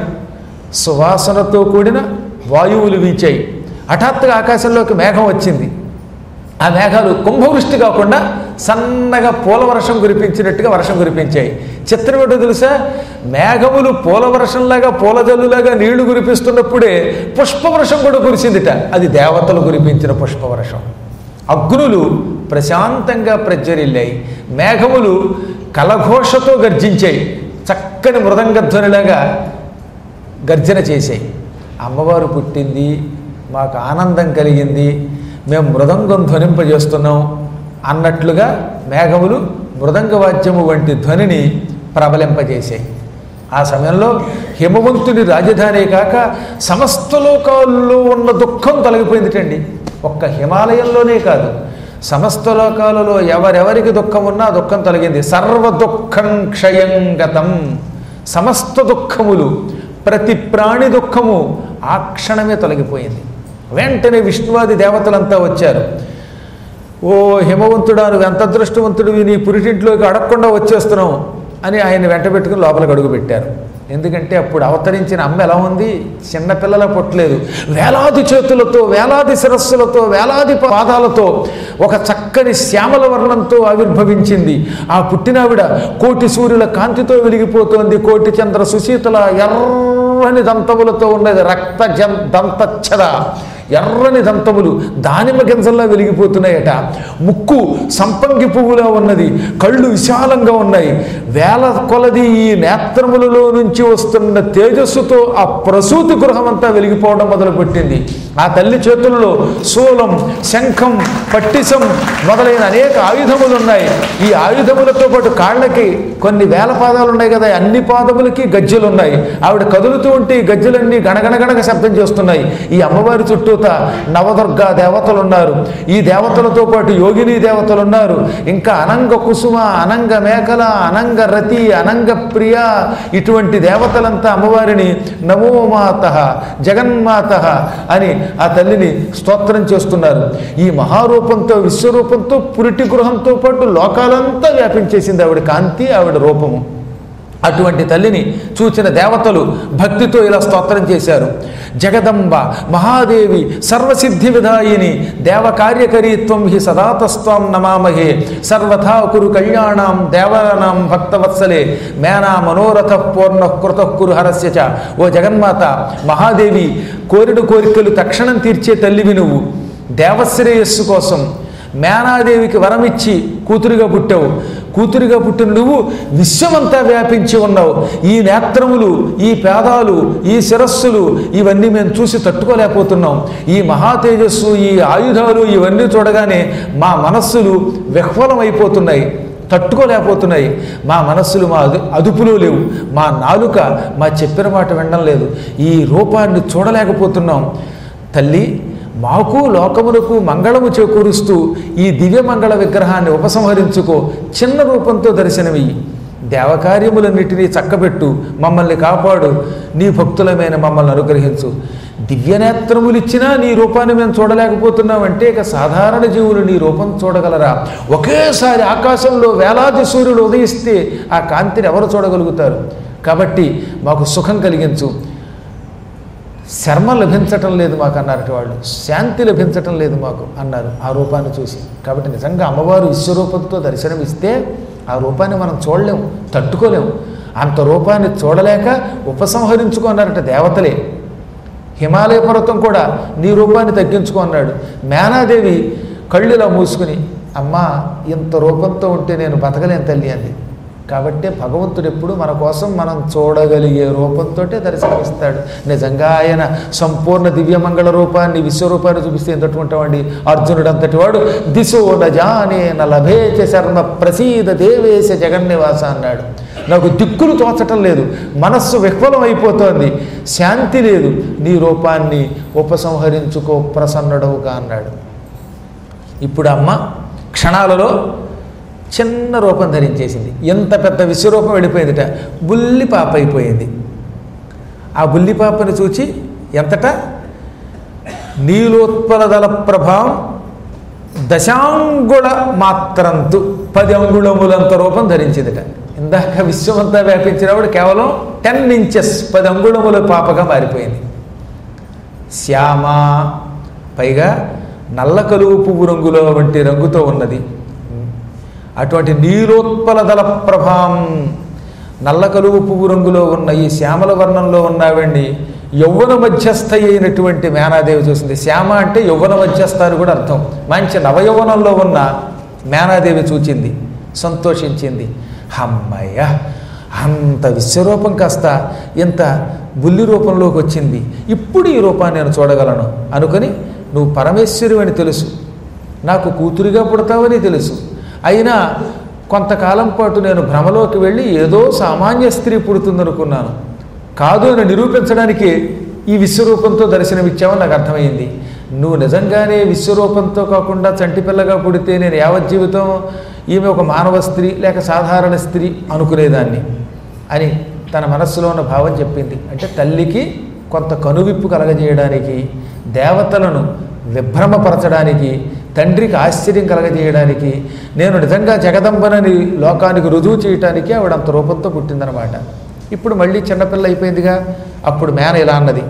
సువాసనతో కూడిన వాయువులు వీచాయి హఠాత్తుగా ఆకాశంలోకి మేఘం వచ్చింది ఆ మేఘాలు కుంభవృష్టి కాకుండా సన్నగా పూల వర్షం కురిపించినట్టుగా వర్షం కురిపించాయి చిత్రం ఏంటో తెలుసా మేఘములు పూల వర్షంలాగా పూల జల్లులాగా నీళ్లు కురిపిస్తున్నప్పుడే పుష్పవర్షం కూడా కురిసిందిట అది దేవతలు కురిపించిన పుష్పవర్షం అగ్నులు ప్రశాంతంగా ప్రజ్వరిల్లాయి మేఘములు కలఘోషతో గర్జించాయి చక్కని మృదంగధ్వనిలాగా గర్జన చేశాయి అమ్మవారు పుట్టింది మాకు ఆనందం కలిగింది మేము మృదంగం ధ్వనింపజేస్తున్నాం అన్నట్లుగా మేఘములు మృదంగ వాద్యము వంటి ధ్వనిని ప్రబలింపజేశాయి ఆ సమయంలో హిమవంతుని రాజధాని కాక సమస్త లోకాల్లో ఉన్న దుఃఖం తొలగిపోయిందిటండి ఒక్క హిమాలయంలోనే కాదు సమస్త లోకాలలో ఎవరెవరికి దుఃఖం ఉన్నా ఆ దుఃఖం తొలగింది సర్వ దుఃఖం క్షయం గతం సమస్త దుఃఖములు ప్రతి ప్రాణి దుఃఖము ఆ క్షణమే తొలగిపోయింది వెంటనే విష్ణువాది దేవతలంతా వచ్చారు ఓ హిమవంతుడా నువ్వు ఎంత అదృష్టవంతుడివి నీ పురిటింట్లోకి అడగకుండా వచ్చేస్తున్నావు అని ఆయన వెంట పెట్టుకుని లోపలికి అడుగు పెట్టారు ఎందుకంటే అప్పుడు అవతరించిన అమ్మ ఎలా ఉంది చిన్నపిల్లల పుట్టలేదు వేలాది చేతులతో వేలాది శిరస్సులతో వేలాది పాదాలతో ఒక చక్కని శ్యామల వర్ణంతో ఆవిర్భవించింది ఆ పుట్టినావిడ కోటి సూర్యుల కాంతితో వెలిగిపోతోంది కోటి చంద్ర సుశీతల ఎర్రని దంతములతో ఉన్నది రక్త జం దంతచ్చద ఎర్రని దంతములు దానిమ్మ గింజల్లా వెలిగిపోతున్నాయట ముక్కు సంపంగి పువ్వులా ఉన్నది కళ్ళు విశాలంగా ఉన్నాయి వేల కొలది ఈ నేత్రములలో నుంచి వస్తున్న తేజస్సుతో ఆ ప్రసూతి గృహం అంతా వెలిగిపోవడం మొదలుపెట్టింది ఆ తల్లి చేతులలో శూలం శంఖం పట్టిసం మొదలైన అనేక ఆయుధములు ఉన్నాయి ఈ ఆయుధములతో పాటు కాళ్ళకి కొన్ని వేల పాదాలు ఉన్నాయి కదా అన్ని పాదములకి గజ్జెలు ఉన్నాయి ఆవిడ కదులుతూ ఉంటే ఈ గజ్జెలన్నీ గణగణగణగ శబ్దం చేస్తున్నాయి ఈ అమ్మవారి చుట్టూత నవదుర్గా దేవతలు ఉన్నారు ఈ దేవతలతో పాటు యోగిని దేవతలు ఉన్నారు ఇంకా అనంగ కుసుమ అనంగ మేకల అనంగ రతి అనంగ ప్రియ ఇటువంటి దేవతలంతా అమ్మవారిని నమో మాత జగన్మాత అని ఆ తల్లిని స్తోత్రం చేస్తున్నారు ఈ మహారూపంతో విశ్వరూపంతో పురిటి గృహంతో పాటు లోకాలంతా వ్యాపించేసింది ఆవిడ కాంతి ఆవిడ రూపము అటువంటి తల్లిని చూచిన దేవతలు భక్తితో ఇలా స్తోత్రం చేశారు జగదంబ మహాదేవి సర్వసిద్ధి విధాయిని దేవకార్యకరీత్వం హి సదాతస్వాం నమామహే సర్వథా కురు కళ్యాణాం దేవానాం భక్తవత్సలే మేనా మనోరథ పూర్ణ కృత కురు హరస్య చ ఓ జగన్మాత మహాదేవి కోరిన కోరికలు తక్షణం తీర్చే తల్లివి నువ్వు దేవశ్రేయస్సు కోసం మేనాదేవికి వరమిచ్చి కూతురుగా పుట్టావు కూతురుగా పుట్టిన నువ్వు విశ్వమంతా వ్యాపించి ఉన్నావు ఈ నేత్రములు ఈ పేదాలు ఈ శిరస్సులు ఇవన్నీ మేము చూసి తట్టుకోలేకపోతున్నాం ఈ మహా తేజస్సు ఈ ఆయుధాలు ఇవన్నీ చూడగానే మా మనస్సులు విహ్వలమైపోతున్నాయి తట్టుకోలేకపోతున్నాయి మా మనస్సులు మా అదు అదుపులో లేవు మా నాలుక మా చెప్పిన మాట వినడం లేదు ఈ రూపాన్ని చూడలేకపోతున్నాం తల్లి మాకు లోకములకు మంగళము చేకూరుస్తూ ఈ దివ్యమంగళ విగ్రహాన్ని ఉపసంహరించుకో చిన్న రూపంతో దర్శనమియ్యి దేవకార్యములన్నిటినీ చక్కబెట్టు మమ్మల్ని కాపాడు నీ భక్తులమైన మమ్మల్ని అనుగ్రహించు దివ్యనేత్రములిచ్చినా నీ రూపాన్ని మేము చూడలేకపోతున్నామంటే ఇక సాధారణ జీవులు నీ రూపం చూడగలరా ఒకేసారి ఆకాశంలో వేలాది సూర్యుడు ఉదయిస్తే ఆ కాంతిని ఎవరు చూడగలుగుతారు కాబట్టి మాకు సుఖం కలిగించు శర్మ లభించటం లేదు మాకు అన్నారట వాళ్ళు శాంతి లభించటం లేదు మాకు అన్నారు ఆ రూపాన్ని చూసి కాబట్టి నిజంగా అమ్మవారు విశ్వరూపంతో దర్శనం ఇస్తే ఆ రూపాన్ని మనం చూడలేం తట్టుకోలేం అంత రూపాన్ని చూడలేక ఉపసంహరించుకున్నారట దేవతలే హిమాలయ పర్వతం కూడా నీ రూపాన్ని తగ్గించుకో అన్నాడు మేనాదేవి కళ్ళులా మూసుకుని అమ్మా ఇంత రూపంతో ఉంటే నేను బతకలేను తల్లి అంది కాబట్టి భగవంతుడు ఎప్పుడు మన కోసం మనం చూడగలిగే రూపంతో దర్శనమిస్తాడు నిజంగా ఆయన సంపూర్ణ దివ్యమంగళ రూపాన్ని విశ్వరూపాన్ని చూపిస్తే ఎంత తట్టుకుంటామండి అర్జునుడు అంతటి వాడు దిశో నజానే న లభేచ శర్మ ప్రసీద దేవేశ జగన్నివాస అన్నాడు నాకు దిక్కులు తోచటం లేదు మనస్సు విహ్వలం అయిపోతోంది శాంతి లేదు నీ రూపాన్ని ఉపసంహరించుకో ప్రసన్నుడవుగా అన్నాడు ఇప్పుడు అమ్మ క్షణాలలో చిన్న రూపం ధరించేసింది ఎంత పెద్ద విశ్వరూపం వెళ్ళిపోయిందిట బుల్లి పాప అయిపోయింది ఆ బుల్లి పాపను చూచి ఎంతట నీలోత్పలదల ప్రభావం దశాంగుళ మాత్రంతు పది అంగుళములంత రూపం ధరించిందిట ఇందాక విశ్వమంతా వ్యాపించినప్పుడు కేవలం టెన్ ఇంచెస్ పది అంగుళముల పాపగా మారిపోయింది శ్యామ పైగా నల్ల కలువు పువ్వు రంగులో వంటి రంగుతో ఉన్నది అటువంటి నీలోత్పల దళ ప్రభాం నల్ల కలువు పువ్వు రంగులో ఉన్న ఈ శ్యామల వర్ణంలో ఉన్నావండి యౌవన మధ్యస్థ అయినటువంటి మేనాదేవి చూసింది శ్యామ అంటే యౌవన మధ్యస్థ అని కూడా అర్థం మంచి నవయౌవనంలో ఉన్న మేనాదేవి చూచింది సంతోషించింది అమ్మయ్య అంత విశ్వరూపం కాస్త ఇంత బుల్లి రూపంలోకి వచ్చింది ఇప్పుడు ఈ రూపాన్ని నేను చూడగలను అనుకొని నువ్వు పరమేశ్వరు అని తెలుసు నాకు కూతురిగా పుడతావని తెలుసు అయినా కొంతకాలం పాటు నేను భ్రమలోకి వెళ్ళి ఏదో సామాన్య స్త్రీ పుడుతుందనుకున్నాను కాదు అని నిరూపించడానికి ఈ విశ్వరూపంతో దర్శనమిచ్చావని నాకు అర్థమైంది నువ్వు నిజంగానే విశ్వరూపంతో కాకుండా చంటి పిల్లగా పుడితే నేను యావత్ జీవితం ఈమె ఒక మానవ స్త్రీ లేక సాధారణ స్త్రీ అనుకునేదాన్ని అని తన మనస్సులో ఉన్న భావం చెప్పింది అంటే తల్లికి కొంత కనువిప్పు కలగజేయడానికి దేవతలను విభ్రమపరచడానికి తండ్రికి ఆశ్చర్యం కలగజేయడానికి నేను నిజంగా జగదంబనని లోకానికి రుజువు చేయటానికి ఆవిడ అంత రూపంతో పుట్టిందనమాట ఇప్పుడు మళ్ళీ చిన్నపిల్ల అయిపోయిందిగా అప్పుడు మేన ఇలా అన్నది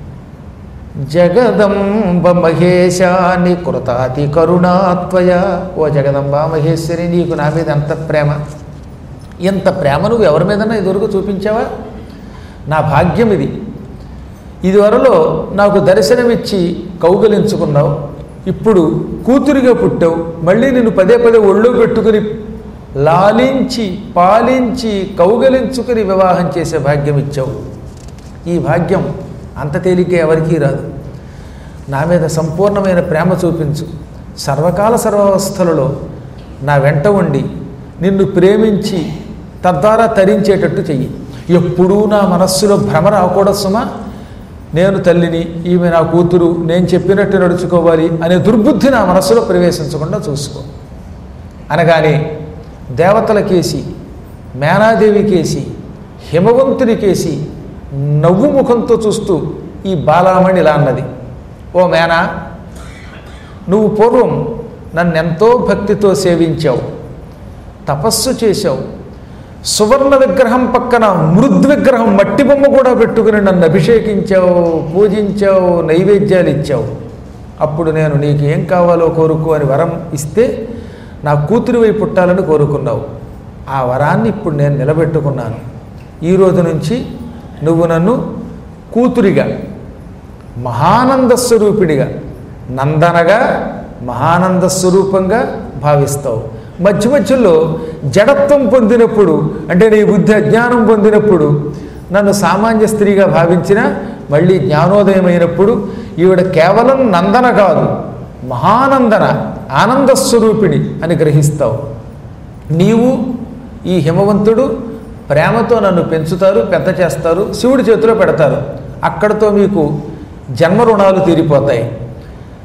జగదంబ మహేశాని కృతాతి కరుణాత్వయ ఓ జగదంబ మహేశ్వరి నీకు నా మీద ఎంత ప్రేమ ఇంత ప్రేమ నువ్వు ఎవరి మీదన్నా ఇదివరకు చూపించావా నా భాగ్యం ఇది ఇదివరలో నాకు దర్శనమిచ్చి కౌగలించుకున్నావు ఇప్పుడు కూతురిగా పుట్టావు మళ్ళీ నిన్ను పదే పదే ఒళ్ళో పెట్టుకుని లాలించి పాలించి కౌగలించుకుని వివాహం చేసే భాగ్యం ఇచ్చావు ఈ భాగ్యం అంత తేలికే ఎవరికీ రాదు నా మీద సంపూర్ణమైన ప్రేమ చూపించు సర్వకాల సర్వావస్థలలో నా వెంట ఉండి నిన్ను ప్రేమించి తద్వారా తరించేటట్టు చెయ్యి ఎప్పుడూ నా మనస్సులో భ్రమ రాకూడదు సుమా నేను తల్లిని ఈమె నా కూతురు నేను చెప్పినట్టు నడుచుకోవాలి అనే దుర్బుద్ధి నా మనస్సులో ప్రవేశించకుండా చూసుకో అనగానే దేవతలకేసి మేనాదేవికేసి హిమవంతునికేసి నవ్వు ముఖంతో చూస్తూ ఈ బాలామణి ఇలా అన్నది ఓ మేనా నువ్వు పూర్వం నన్నెంతో భక్తితో సేవించావు తపస్సు చేశావు సువర్ణ విగ్రహం పక్కన మృద్విగ్రహం మట్టి బొమ్మ కూడా పెట్టుకుని నన్ను అభిషేకించావు పూజించావు నైవేద్యాలు ఇచ్చావు అప్పుడు నేను నీకు ఏం కావాలో కోరుకో అని వరం ఇస్తే నా కూతురివై పుట్టాలని కోరుకున్నావు ఆ వరాన్ని ఇప్పుడు నేను నిలబెట్టుకున్నాను ఈ రోజు నుంచి నువ్వు నన్ను కూతురిగా మహానంద స్వరూపిడిగా నందనగా మహానంద స్వరూపంగా భావిస్తావు మధ్య మధ్యలో జడత్వం పొందినప్పుడు అంటే నీ బుద్ధి అజ్ఞానం పొందినప్పుడు నన్ను సామాన్య స్త్రీగా భావించిన మళ్ళీ జ్ఞానోదయమైనప్పుడు ఈవిడ కేవలం నందన కాదు మహానందన ఆనంద స్వరూపిణి అని గ్రహిస్తావు నీవు ఈ హిమవంతుడు ప్రేమతో నన్ను పెంచుతారు పెద్ద చేస్తారు శివుడి చేతిలో పెడతారు అక్కడతో మీకు జన్మ రుణాలు తీరిపోతాయి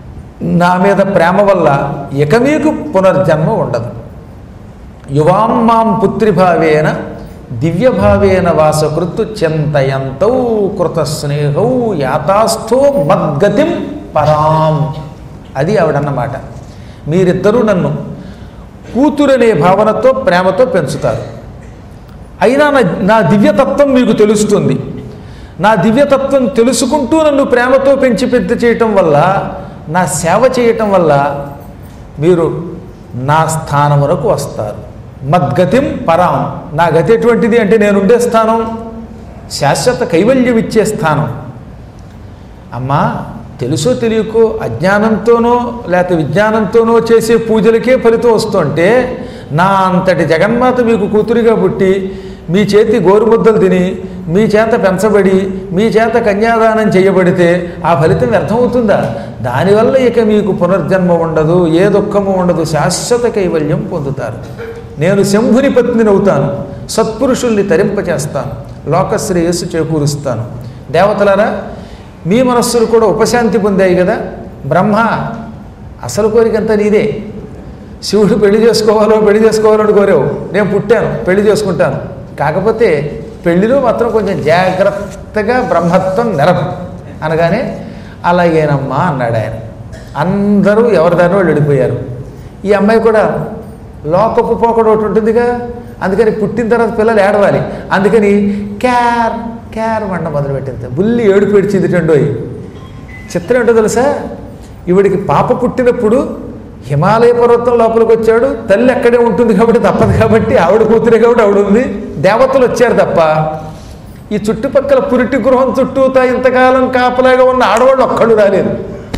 నా మీద ప్రేమ వల్ల ఇక మీకు పునర్జన్మ ఉండదు యువాం మాం పుత్రిభావేన దివ్యభావేన వాసకృత్తు చింతయంతౌ కృతస్నేహౌ యాతాస్థో మద్గతిం పరాం అది ఆవిడన్నమాట మీరిద్దరూ నన్ను కూతురనే భావనతో ప్రేమతో పెంచుతారు అయినా నా నా దివ్యతత్వం మీకు తెలుస్తుంది నా దివ్యతత్వం తెలుసుకుంటూ నన్ను ప్రేమతో పెంచి పెద్ద చేయటం వల్ల నా సేవ చేయటం వల్ల మీరు నా స్థానమునకు వస్తారు మద్గతిం పరాం నా గతి ఎటువంటిది అంటే నేనుండే స్థానం శాశ్వత కైవల్యం ఇచ్చే స్థానం అమ్మా తెలుసో తెలియకో అజ్ఞానంతోనో లేకపోతే విజ్ఞానంతోనో చేసే పూజలకే ఫలితం వస్తుంటే నా అంతటి జగన్మాత మీకు కూతురిగా పుట్టి మీ చేతి గోరుముద్దలు తిని మీ చేత పెంచబడి మీ చేత కన్యాదానం చేయబడితే ఆ ఫలితం వ్యర్థమవుతుందా దానివల్ల ఇక మీకు పునర్జన్మ ఉండదు ఏ దుఃఖము ఉండదు శాశ్వత కైవల్యం పొందుతారు నేను శంభుని పత్నిని అవుతాను సత్పురుషుల్ని తరింపచేస్తాను లోకశ్రేయస్సు చేకూరుస్తాను దేవతలారా మీ మనస్సులు కూడా ఉపశాంతి పొందాయి కదా బ్రహ్మ అసలు కోరికంతా నీదే శివుడు పెళ్లి చేసుకోవాలో పెళ్లి చేసుకోవాలని కోరావు నేను పుట్టాను పెళ్లి చేసుకుంటాను కాకపోతే పెళ్లిలో మాత్రం కొంచెం జాగ్రత్తగా బ్రహ్మత్వం నెరపు అనగానే అలాగేనమ్మా అన్నాడు ఆయన అందరూ ఎవరి దాని వాళ్ళు వెళ్ళిపోయారు ఈ అమ్మాయి కూడా లోకపు పోకడు ఒకటి ఉంటుందిగా అందుకని పుట్టిన తర్వాత పిల్లలు ఏడవాలి అందుకని క్యార్ క్యార్ వండ మొదలుపెట్టింది బుల్లి ఏడుపు ఏడిచింది రెండోయి చిత్రం ఏంటో తెలుసా ఈవిడికి పాప పుట్టినప్పుడు హిమాలయ పర్వతం లోపలికి వచ్చాడు తల్లి అక్కడే ఉంటుంది కాబట్టి తప్పదు కాబట్టి ఆవిడ కూతురే కాబట్టి ఆవిడ ఉంది దేవతలు వచ్చారు తప్ప ఈ చుట్టుపక్కల పురిటి గృహం చుట్టూతా ఇంతకాలం కాపలాగా ఉన్న ఆడవాళ్ళు ఒక్కడు రాలేదు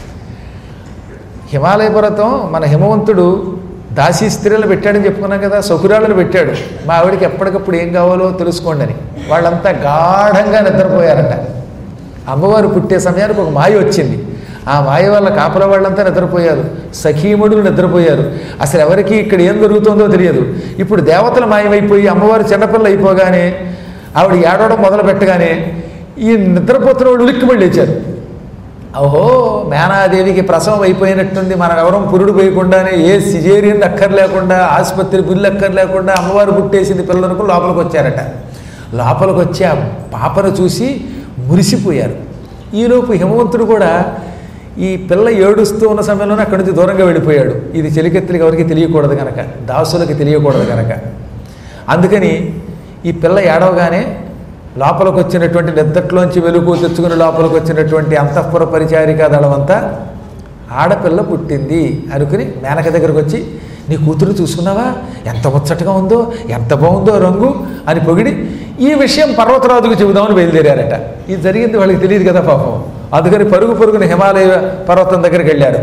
హిమాలయ పర్వతం మన హిమవంతుడు దాసీ స్త్రీలను పెట్టాడని చెప్పుకున్నాం కదా సకురాలను పెట్టాడు మా ఆవిడకి ఎప్పటికప్పుడు ఏం కావాలో తెలుసుకోండి అని వాళ్ళంతా గాఢంగా నిద్రపోయారట అమ్మవారు పుట్టే సమయానికి ఒక మాయ వచ్చింది ఆ మాయ వల్ల కాపల వాళ్ళంతా నిద్రపోయారు సఖీముడులు నిద్రపోయారు అసలు ఎవరికి ఇక్కడ ఏం జరుగుతుందో తెలియదు ఇప్పుడు దేవతలు మాయమైపోయి అమ్మవారు చిన్నపిల్ల అయిపోగానే ఆవిడ ఏడవడం మొదలు పెట్టగానే ఈ నిద్రపోతున్న వాళ్ళు ఉలిక్కి లేచారు ఓహో మేనాదేవికి ప్రసవం అయిపోయినట్టుంది మనం ఎవరం పురుడు పోయకుండానే ఏ సిజేరియన్ అక్కర్లేకుండా ఆసుపత్రి బిల్లు అక్కర్లేకుండా అమ్మవారు పుట్టేసింది పిల్లలకు లోపలికి వచ్చారట లోపలికి వచ్చి ఆ పాపను చూసి మురిసిపోయారు ఈలోపు హిమవంతుడు కూడా ఈ పిల్ల ఏడుస్తూ ఉన్న సమయంలోనే అక్కడి నుంచి దూరంగా వెళ్ళిపోయాడు ఇది చెలికెత్తులకి ఎవరికి తెలియకూడదు కనుక దాసులకి తెలియకూడదు కనుక అందుకని ఈ పిల్ల ఏడవగానే లోపలికి వచ్చినటువంటి నిద్దట్లోంచి వెలుగు తెచ్చుకుని లోపలికి వచ్చినటువంటి అంతఃపుర పరిచారికా దళమంతా ఆడపిల్ల పుట్టింది అనుకుని మేనక దగ్గరకు వచ్చి నీ కూతురు చూసుకున్నావా ఎంత ముచ్చటగా ఉందో ఎంత బాగుందో రంగు అని పొగిడి ఈ విషయం పర్వతరాజుకు చెబుదామని బయలుదేరారట ఇది జరిగింది వాళ్ళకి తెలియదు కదా పాపం అందుకని పరుగు పరుగున హిమాలయ పర్వతం దగ్గరికి వెళ్ళారు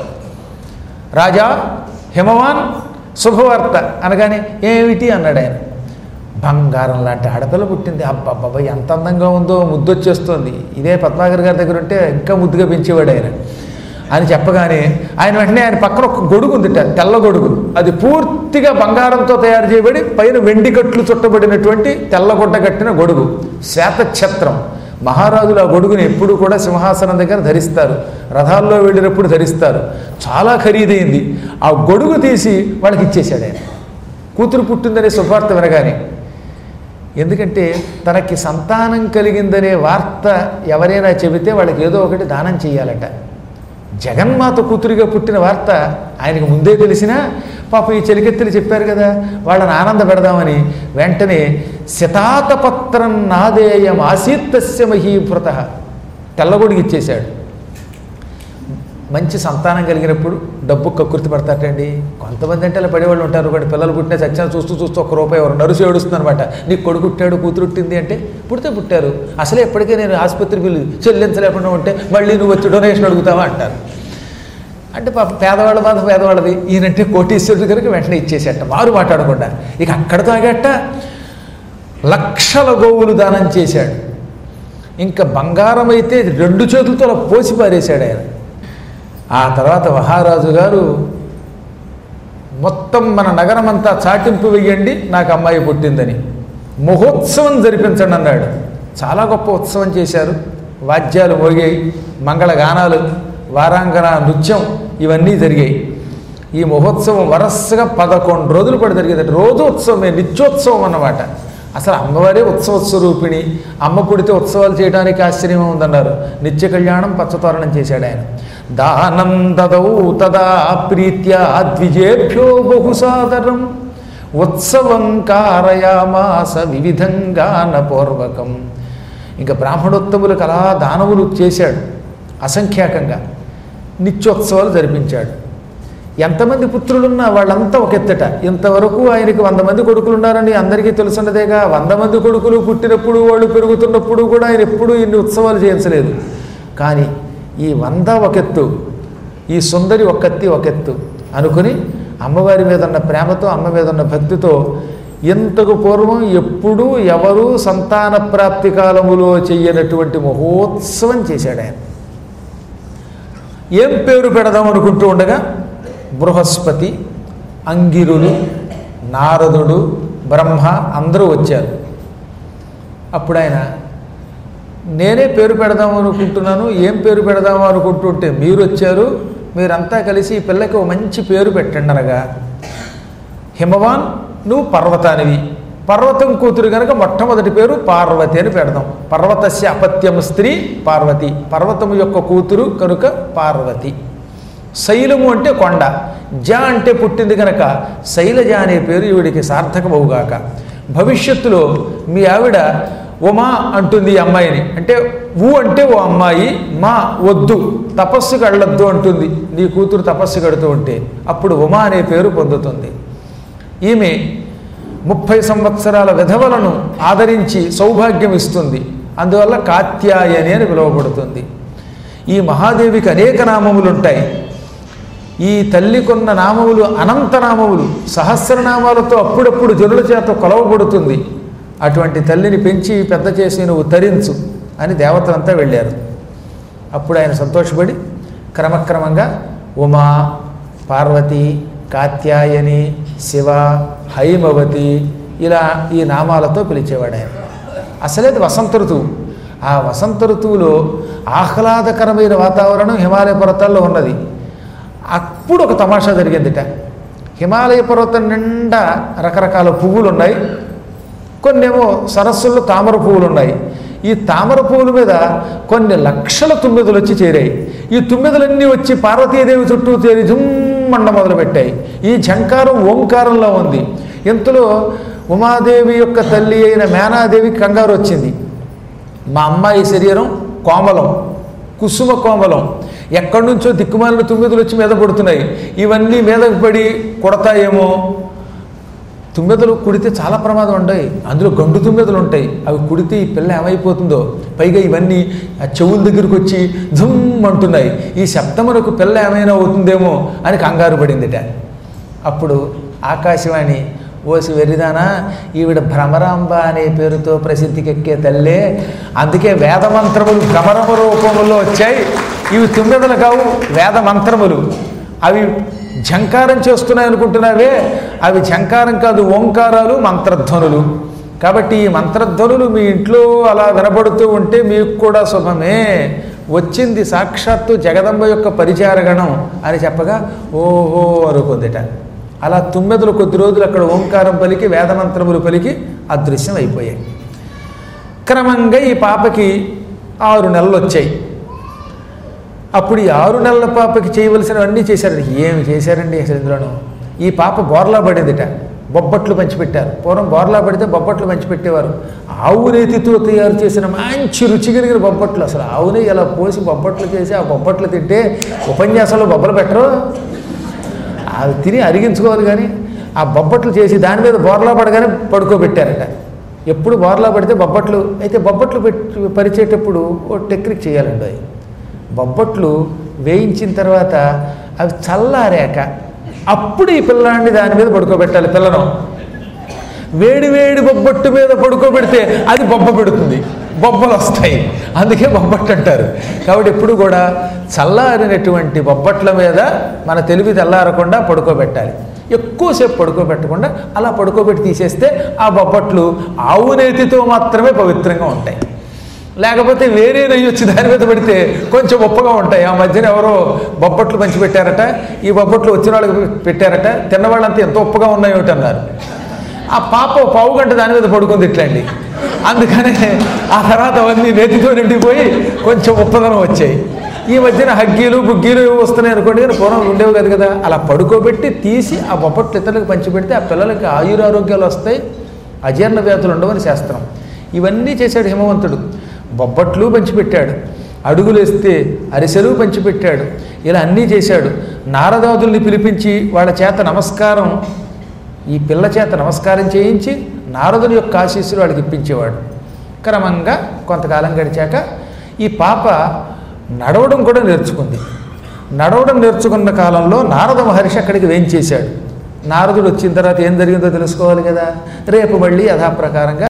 రాజా హిమవాన్ శుభవార్త అనగానే ఏమిటి అన్నాడు ఆయన బంగారం లాంటి ఆడపిల్ల పుట్టింది అబ్బాబ్బా ఎంత అందంగా ఉందో ముద్దొచ్చేస్తోంది ఇదే పద్మాగర్ గారి దగ్గర ఉంటే ఇంకా ముద్దుగా పెంచేవాడు ఆయన అని చెప్పగానే ఆయన వెంటనే ఆయన పక్కన ఒక గొడుగు ఉందిట తెల్ల గొడుగు అది పూర్తిగా బంగారంతో తయారు చేయబడి పైన వెండి కట్లు చుట్టబడినటువంటి తెల్లగుడ్డ కట్టిన గొడుగు శ్వేతఛత్రం మహారాజులు ఆ గొడుగుని ఎప్పుడు కూడా సింహాసనం దగ్గర ధరిస్తారు రథాల్లో వెళ్ళినప్పుడు ధరిస్తారు చాలా ఖరీదైంది ఆ గొడుగు తీసి వాళ్ళకి ఇచ్చేశాడు ఆయన కూతురు పుట్టిందనే శుభార్త వినగానే ఎందుకంటే తనకి సంతానం కలిగిందనే వార్త ఎవరైనా చెబితే వాళ్ళకి ఏదో ఒకటి దానం చేయాలట జగన్మాత కూతురిగా పుట్టిన వార్త ఆయనకు ముందే తెలిసినా పాప ఈ చెలికెత్తులు చెప్పారు కదా వాళ్ళని ఆనంద పెడదామని వెంటనే శతాతపత్రం నాదేయం ఆసీత్తస్య మహీభృత తెల్లగొడికి ఇచ్చేశాడు మంచి సంతానం కలిగినప్పుడు డబ్బు కక్కుర్తి పడతాటండి కొంతమంది అంటే అలా పడేవాళ్ళు ఉంటారు ఒకటి పిల్లలు పుట్టిన సత్యాన్ని చూస్తూ చూస్తూ ఒక రూపాయి ఎవరు నరుసు ఏడుస్తుంది అనమాట నీకు కొడుకు పుట్టాడు కూతురు పుట్టింది అంటే పుడితే పుట్టారు అసలే ఎప్పటికే నేను ఆసుపత్రి బిల్లు చెల్లించలేకుండా ఉంటే మళ్ళీ నువ్వు వచ్చి డొనేషన్ అడుగుతావా అంటారు అంటే పాప పేదవాళ్ళ బాధ పేదవాళ్ళది ఈయనంటే కోటీశ్వరుడు కనుక వెంటనే ఇచ్చేసేట మారు మాట్లాడకుండా ఇక అక్కడతో ఆగట్ట లక్షల గోవులు దానం చేశాడు ఇంకా బంగారం అయితే రెండు చేతులతో అలా పోసి పారేశాడు ఆయన ఆ తర్వాత మహారాజు గారు మొత్తం మన నగరం అంతా చాటింపు వెయ్యండి నాకు అమ్మాయి పుట్టిందని మహోత్సవం జరిపించండి అన్నాడు చాలా గొప్ప ఉత్సవం చేశారు వాద్యాలు మోగాయి మంగళ గానాలు వారాంగన నృత్యం ఇవన్నీ జరిగాయి ఈ మహోత్సవం వరసగా పదకొండు రోజులు పడి జరిగేది రోజు ఉత్సవమే నిత్యోత్సవం అన్నమాట అసలు అమ్మవారే ఉత్సవ స్వరూపిణి అమ్మ పుడితే ఉత్సవాలు చేయడానికి ఆశ్చర్యం ఉందన్నారు నిత్య కళ్యాణం పచ్చతోరణం చేశాడు ఆయన దానం దదౌ తదా ప్రీత్యా ద్విజేభ్యో బహుసాదరం ఉత్సవం కారయామాస వివిధంగాన పూర్వకం ఇంకా బ్రాహ్మణోత్తములకు అలా దానములు చేశాడు అసంఖ్యాకంగా నిత్యోత్సవాలు జరిపించాడు ఎంతమంది పుత్రులున్నా వాళ్ళంతా ఒక ఎత్తట ఇంతవరకు ఆయనకి వంద మంది కొడుకులు ఉన్నారని అందరికీ తెలుసున్నదేగా వంద మంది కొడుకులు పుట్టినప్పుడు వాళ్ళు పెరుగుతున్నప్పుడు కూడా ఆయన ఎప్పుడూ ఇన్ని ఉత్సవాలు చేయించలేదు కానీ ఈ వంద ఒకెత్తు ఈ సుందరి ఒకెత్తి ఒకెత్తు అనుకుని అమ్మవారి మీద ఉన్న ప్రేమతో అమ్మ మీద ఉన్న భక్తితో ఇంతకు పూర్వం ఎప్పుడూ ఎవరూ సంతాన ప్రాప్తి కాలములో చెయ్యనటువంటి మహోత్సవం చేశాడు ఆయన ఏం పేరు పెడదాం అనుకుంటూ ఉండగా బృహస్పతి అంగిరులు నారదుడు బ్రహ్మ అందరూ వచ్చారు అప్పుడు ఆయన నేనే పేరు పెడదాం అనుకుంటున్నాను ఏం పేరు పెడదాము అనుకుంటుంటే మీరు వచ్చారు మీరంతా కలిసి ఈ పిల్లకి ఒక మంచి పేరు పెట్టండి అనగా హిమవాన్ నువ్వు పర్వతానివి పర్వతం కూతురు కనుక మొట్టమొదటి పేరు పార్వతి అని పెడదాం పర్వతస్య అపత్యం స్త్రీ పార్వతి పర్వతం యొక్క కూతురు కనుక పార్వతి శైలము అంటే కొండ జ అంటే పుట్టింది కనుక శైలజ అనే పేరు ఈవిడికి సార్థకమవుగాక భవిష్యత్తులో మీ ఆవిడ ఉమా అంటుంది ఈ అమ్మాయిని అంటే ఊ అంటే ఓ అమ్మాయి మా వద్దు తపస్సుకు వెళ్ళొద్దు అంటుంది నీ కూతురు తపస్సు కడుతూ ఉంటే అప్పుడు ఉమా అనే పేరు పొందుతుంది ఈమె ముప్పై సంవత్సరాల విధవలను ఆదరించి సౌభాగ్యం ఇస్తుంది అందువల్ల కాత్యాయని అని పిలువబడుతుంది ఈ మహాదేవికి అనేక నామములు ఉంటాయి ఈ తల్లికొన్న నామములు అనంత నామములు సహస్రనామాలతో అప్పుడప్పుడు జనుల చేత కొలవబడుతుంది అటువంటి తల్లిని పెంచి పెద్ద చేసి నువ్వు తరించు అని దేవతలంతా వెళ్ళారు అప్పుడు ఆయన సంతోషపడి క్రమక్రమంగా ఉమా పార్వతి కాత్యాయని శివ హైమవతి ఇలా ఈ నామాలతో పిలిచేవాడు ఆయన అసలేది వసంత ఋతువు ఆ వసంత ఋతువులో ఆహ్లాదకరమైన వాతావరణం హిమాలయ పర్వతాల్లో ఉన్నది అప్పుడు ఒక తమాషా జరిగిందిట హిమాలయ పర్వతం నిండా రకరకాల పువ్వులు ఉన్నాయి కొన్నేమో సరస్సుల్లో తామర పువ్వులు ఉన్నాయి ఈ తామర పువ్వుల మీద కొన్ని లక్షల తుమ్మెదలు వచ్చి చేరాయి ఈ తుమ్మెదలన్నీ వచ్చి పార్వతీదేవి చుట్టూ చేరి జుమ్మండ మొదలుపెట్టాయి ఈ ఝంకారం ఓంకారంలో ఉంది ఇంతలో ఉమాదేవి యొక్క తల్లి అయిన మేనాదేవికి కంగారు వచ్చింది మా అమ్మాయి శరీరం కోమలం కుసుమ కోమలం ఎక్కడి నుంచో దిక్కుమాలిన తుమ్మెదలు వచ్చి మీద పడుతున్నాయి ఇవన్నీ మీదకు పడి కొడతాయేమో తుమ్మెదలు కుడితే చాలా ప్రమాదం ఉంటాయి అందులో గండు తుమ్మెదలు ఉంటాయి అవి కుడితే ఈ పిల్ల ఏమైపోతుందో పైగా ఇవన్నీ ఆ చెవుల దగ్గరికి వచ్చి ధుమ్ అంటున్నాయి ఈ శబ్దమునకు పిల్ల ఏమైనా అవుతుందేమో అని కంగారు పడిందిట అప్పుడు ఆకాశవాణి ఓసి వెర్రిదానా ఈవిడ భ్రమరాంబ అనే పేరుతో ప్రసిద్ధికెక్కే తల్లే అందుకే వేదమంత్రములు భ్రమరమ రూపములో వచ్చాయి ఇవి తుమ్మెదలు కావు వేద మంత్రములు అవి ఝంకారం చేస్తున్నాయి అనుకుంటున్నావే అవి ఝంకారం కాదు ఓంకారాలు మంత్రధ్వనులు కాబట్టి ఈ మంత్రధ్వనులు మీ ఇంట్లో అలా వినబడుతూ ఉంటే మీకు కూడా శుభమే వచ్చింది సాక్షాత్తు జగదంబ యొక్క పరిచారగణం అని చెప్పగా ఓహో అనుకుందిట అలా తుమ్మెదలు కొద్ది రోజులు అక్కడ ఓంకారం పలికి వేదమంత్రములు పలికి అదృశ్యం అయిపోయాయి క్రమంగా ఈ పాపకి ఆరు నెలలు వచ్చాయి అప్పుడు ఈ ఆరు నెలల పాపకి చేయవలసినవన్నీ చేశారండి ఏమి చేశారండి అసలు ఇందులోనూ ఈ పాప బోర్లా పడేదిట బొబ్బట్లు పంచిపెట్టారు పూర్వం బోర్లా పడితే బొబ్బట్లు పంచిపెట్టేవారు ఆవు నేతితో తయారు చేసిన మంచి రుచి కలిగిన బొబ్బట్లు అసలు ఆవునే ఇలా పోసి బొబ్బట్లు చేసి ఆ బొబ్బట్లు తింటే ఉపన్యాసంలో బొబ్బలు పెట్టరు అవి తిని అరిగించుకోవాలి కానీ ఆ బొబ్బట్లు చేసి దాని మీద బోర్లా పడగానే పడుకోబెట్టారట ఎప్పుడు బోర్లా పడితే బొబ్బట్లు అయితే బొబ్బట్లు పెట్టి పరిచేటప్పుడు ఓ టెక్నిక్ చేయాలండి అవి బొబ్బట్లు వేయించిన తర్వాత అవి చల్లారాక అప్పుడు ఈ పిల్లాన్ని దాని మీద పడుకోబెట్టాలి పిల్లను వేడి వేడి బొబ్బట్టు మీద పడుకోబెడితే అది బొబ్బ పెడుతుంది బొబ్బలు వస్తాయి అందుకే బొబ్బట్టు అంటారు కాబట్టి ఎప్పుడు కూడా చల్లారినటువంటి బొబ్బట్ల మీద మన తెలివి తెల్లారకుండా పడుకోబెట్టాలి ఎక్కువసేపు పడుకోబెట్టకుండా అలా పడుకోబెట్టి తీసేస్తే ఆ బొబ్బట్లు ఆవు నేతితో మాత్రమే పవిత్రంగా ఉంటాయి లేకపోతే వేరే నెయ్యి వచ్చి దాని మీద పెడితే కొంచెం ఉప్పగా ఉంటాయి ఆ మధ్యన ఎవరో బొబ్బట్లు పంచి పెట్టారట ఈ బొబ్బట్లు వచ్చిన వాళ్ళకి పెట్టారట తిన్నవాళ్ళంతా ఎంత ఉప్పగా ఉన్నాయో అన్నారు ఆ పాప ఓ పావు గంట దాని మీద పడుకుంది ఇట్లండి అందుకనే ఆ తర్వాత అవన్నీ నెత్తితో నిండిపోయి కొంచెం ఉప్పదనం వచ్చాయి ఈ మధ్యన హగ్గీలు బుగ్గీలు ఏవో వస్తున్నాయి అనుకోండి కానీ పూర్వం ఉండేవి కదా కదా అలా పడుకోబెట్టి తీసి ఆ బొబ్బట్లు ఇతరులకు పంచిపెడితే ఆ పిల్లలకి ఆయురారోగ్యాలు వస్తాయి అజీర్ణ వ్యాధులు ఉండవని శాస్త్రం ఇవన్నీ చేశాడు హిమవంతుడు బొబ్బట్లు పంచిపెట్టాడు అడుగులు వేస్తే అరిసెలు పంచిపెట్టాడు ఇలా అన్నీ చేశాడు నారదాదుల్ని పిలిపించి వాళ్ళ చేత నమస్కారం ఈ పిల్ల చేత నమస్కారం చేయించి నారదుని యొక్క ఆశీస్సులు వాడికి ఇప్పించేవాడు క్రమంగా కొంతకాలం గడిచాక ఈ పాప నడవడం కూడా నేర్చుకుంది నడవడం నేర్చుకున్న కాలంలో నారద మహర్షి అక్కడికి వేంచేశాడు నారదుడు వచ్చిన తర్వాత ఏం జరిగిందో తెలుసుకోవాలి కదా రేపు మళ్ళీ యథాప్రకారంగా